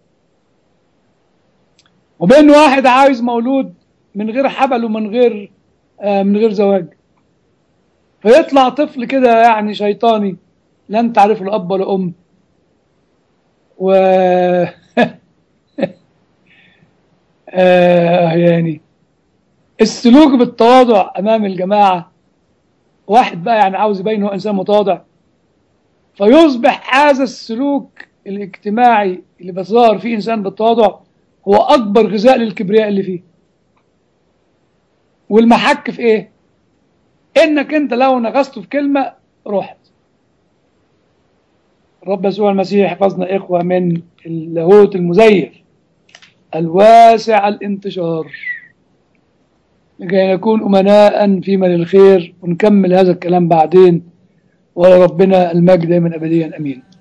وبين واحد عايز مولود من غير حبل ومن غير آه من غير زواج فيطلع طفل كده يعني شيطاني لا انت عارف له اب ولا ام و آه يعني السلوك بالتواضع امام الجماعه واحد بقى يعني عاوز يبين هو انسان متواضع فيصبح هذا السلوك الاجتماعي اللي بظهر فيه انسان بالتواضع هو اكبر غذاء للكبرياء اللي فيه والمحك في ايه انك انت لو نغصته في كلمه رحت رب يسوع المسيح حفظنا اخوه من اللاهوت المزيف الواسع الانتشار لكي نكون امناء في من الخير ونكمل هذا الكلام بعدين ولربنا المجد من ابديا امين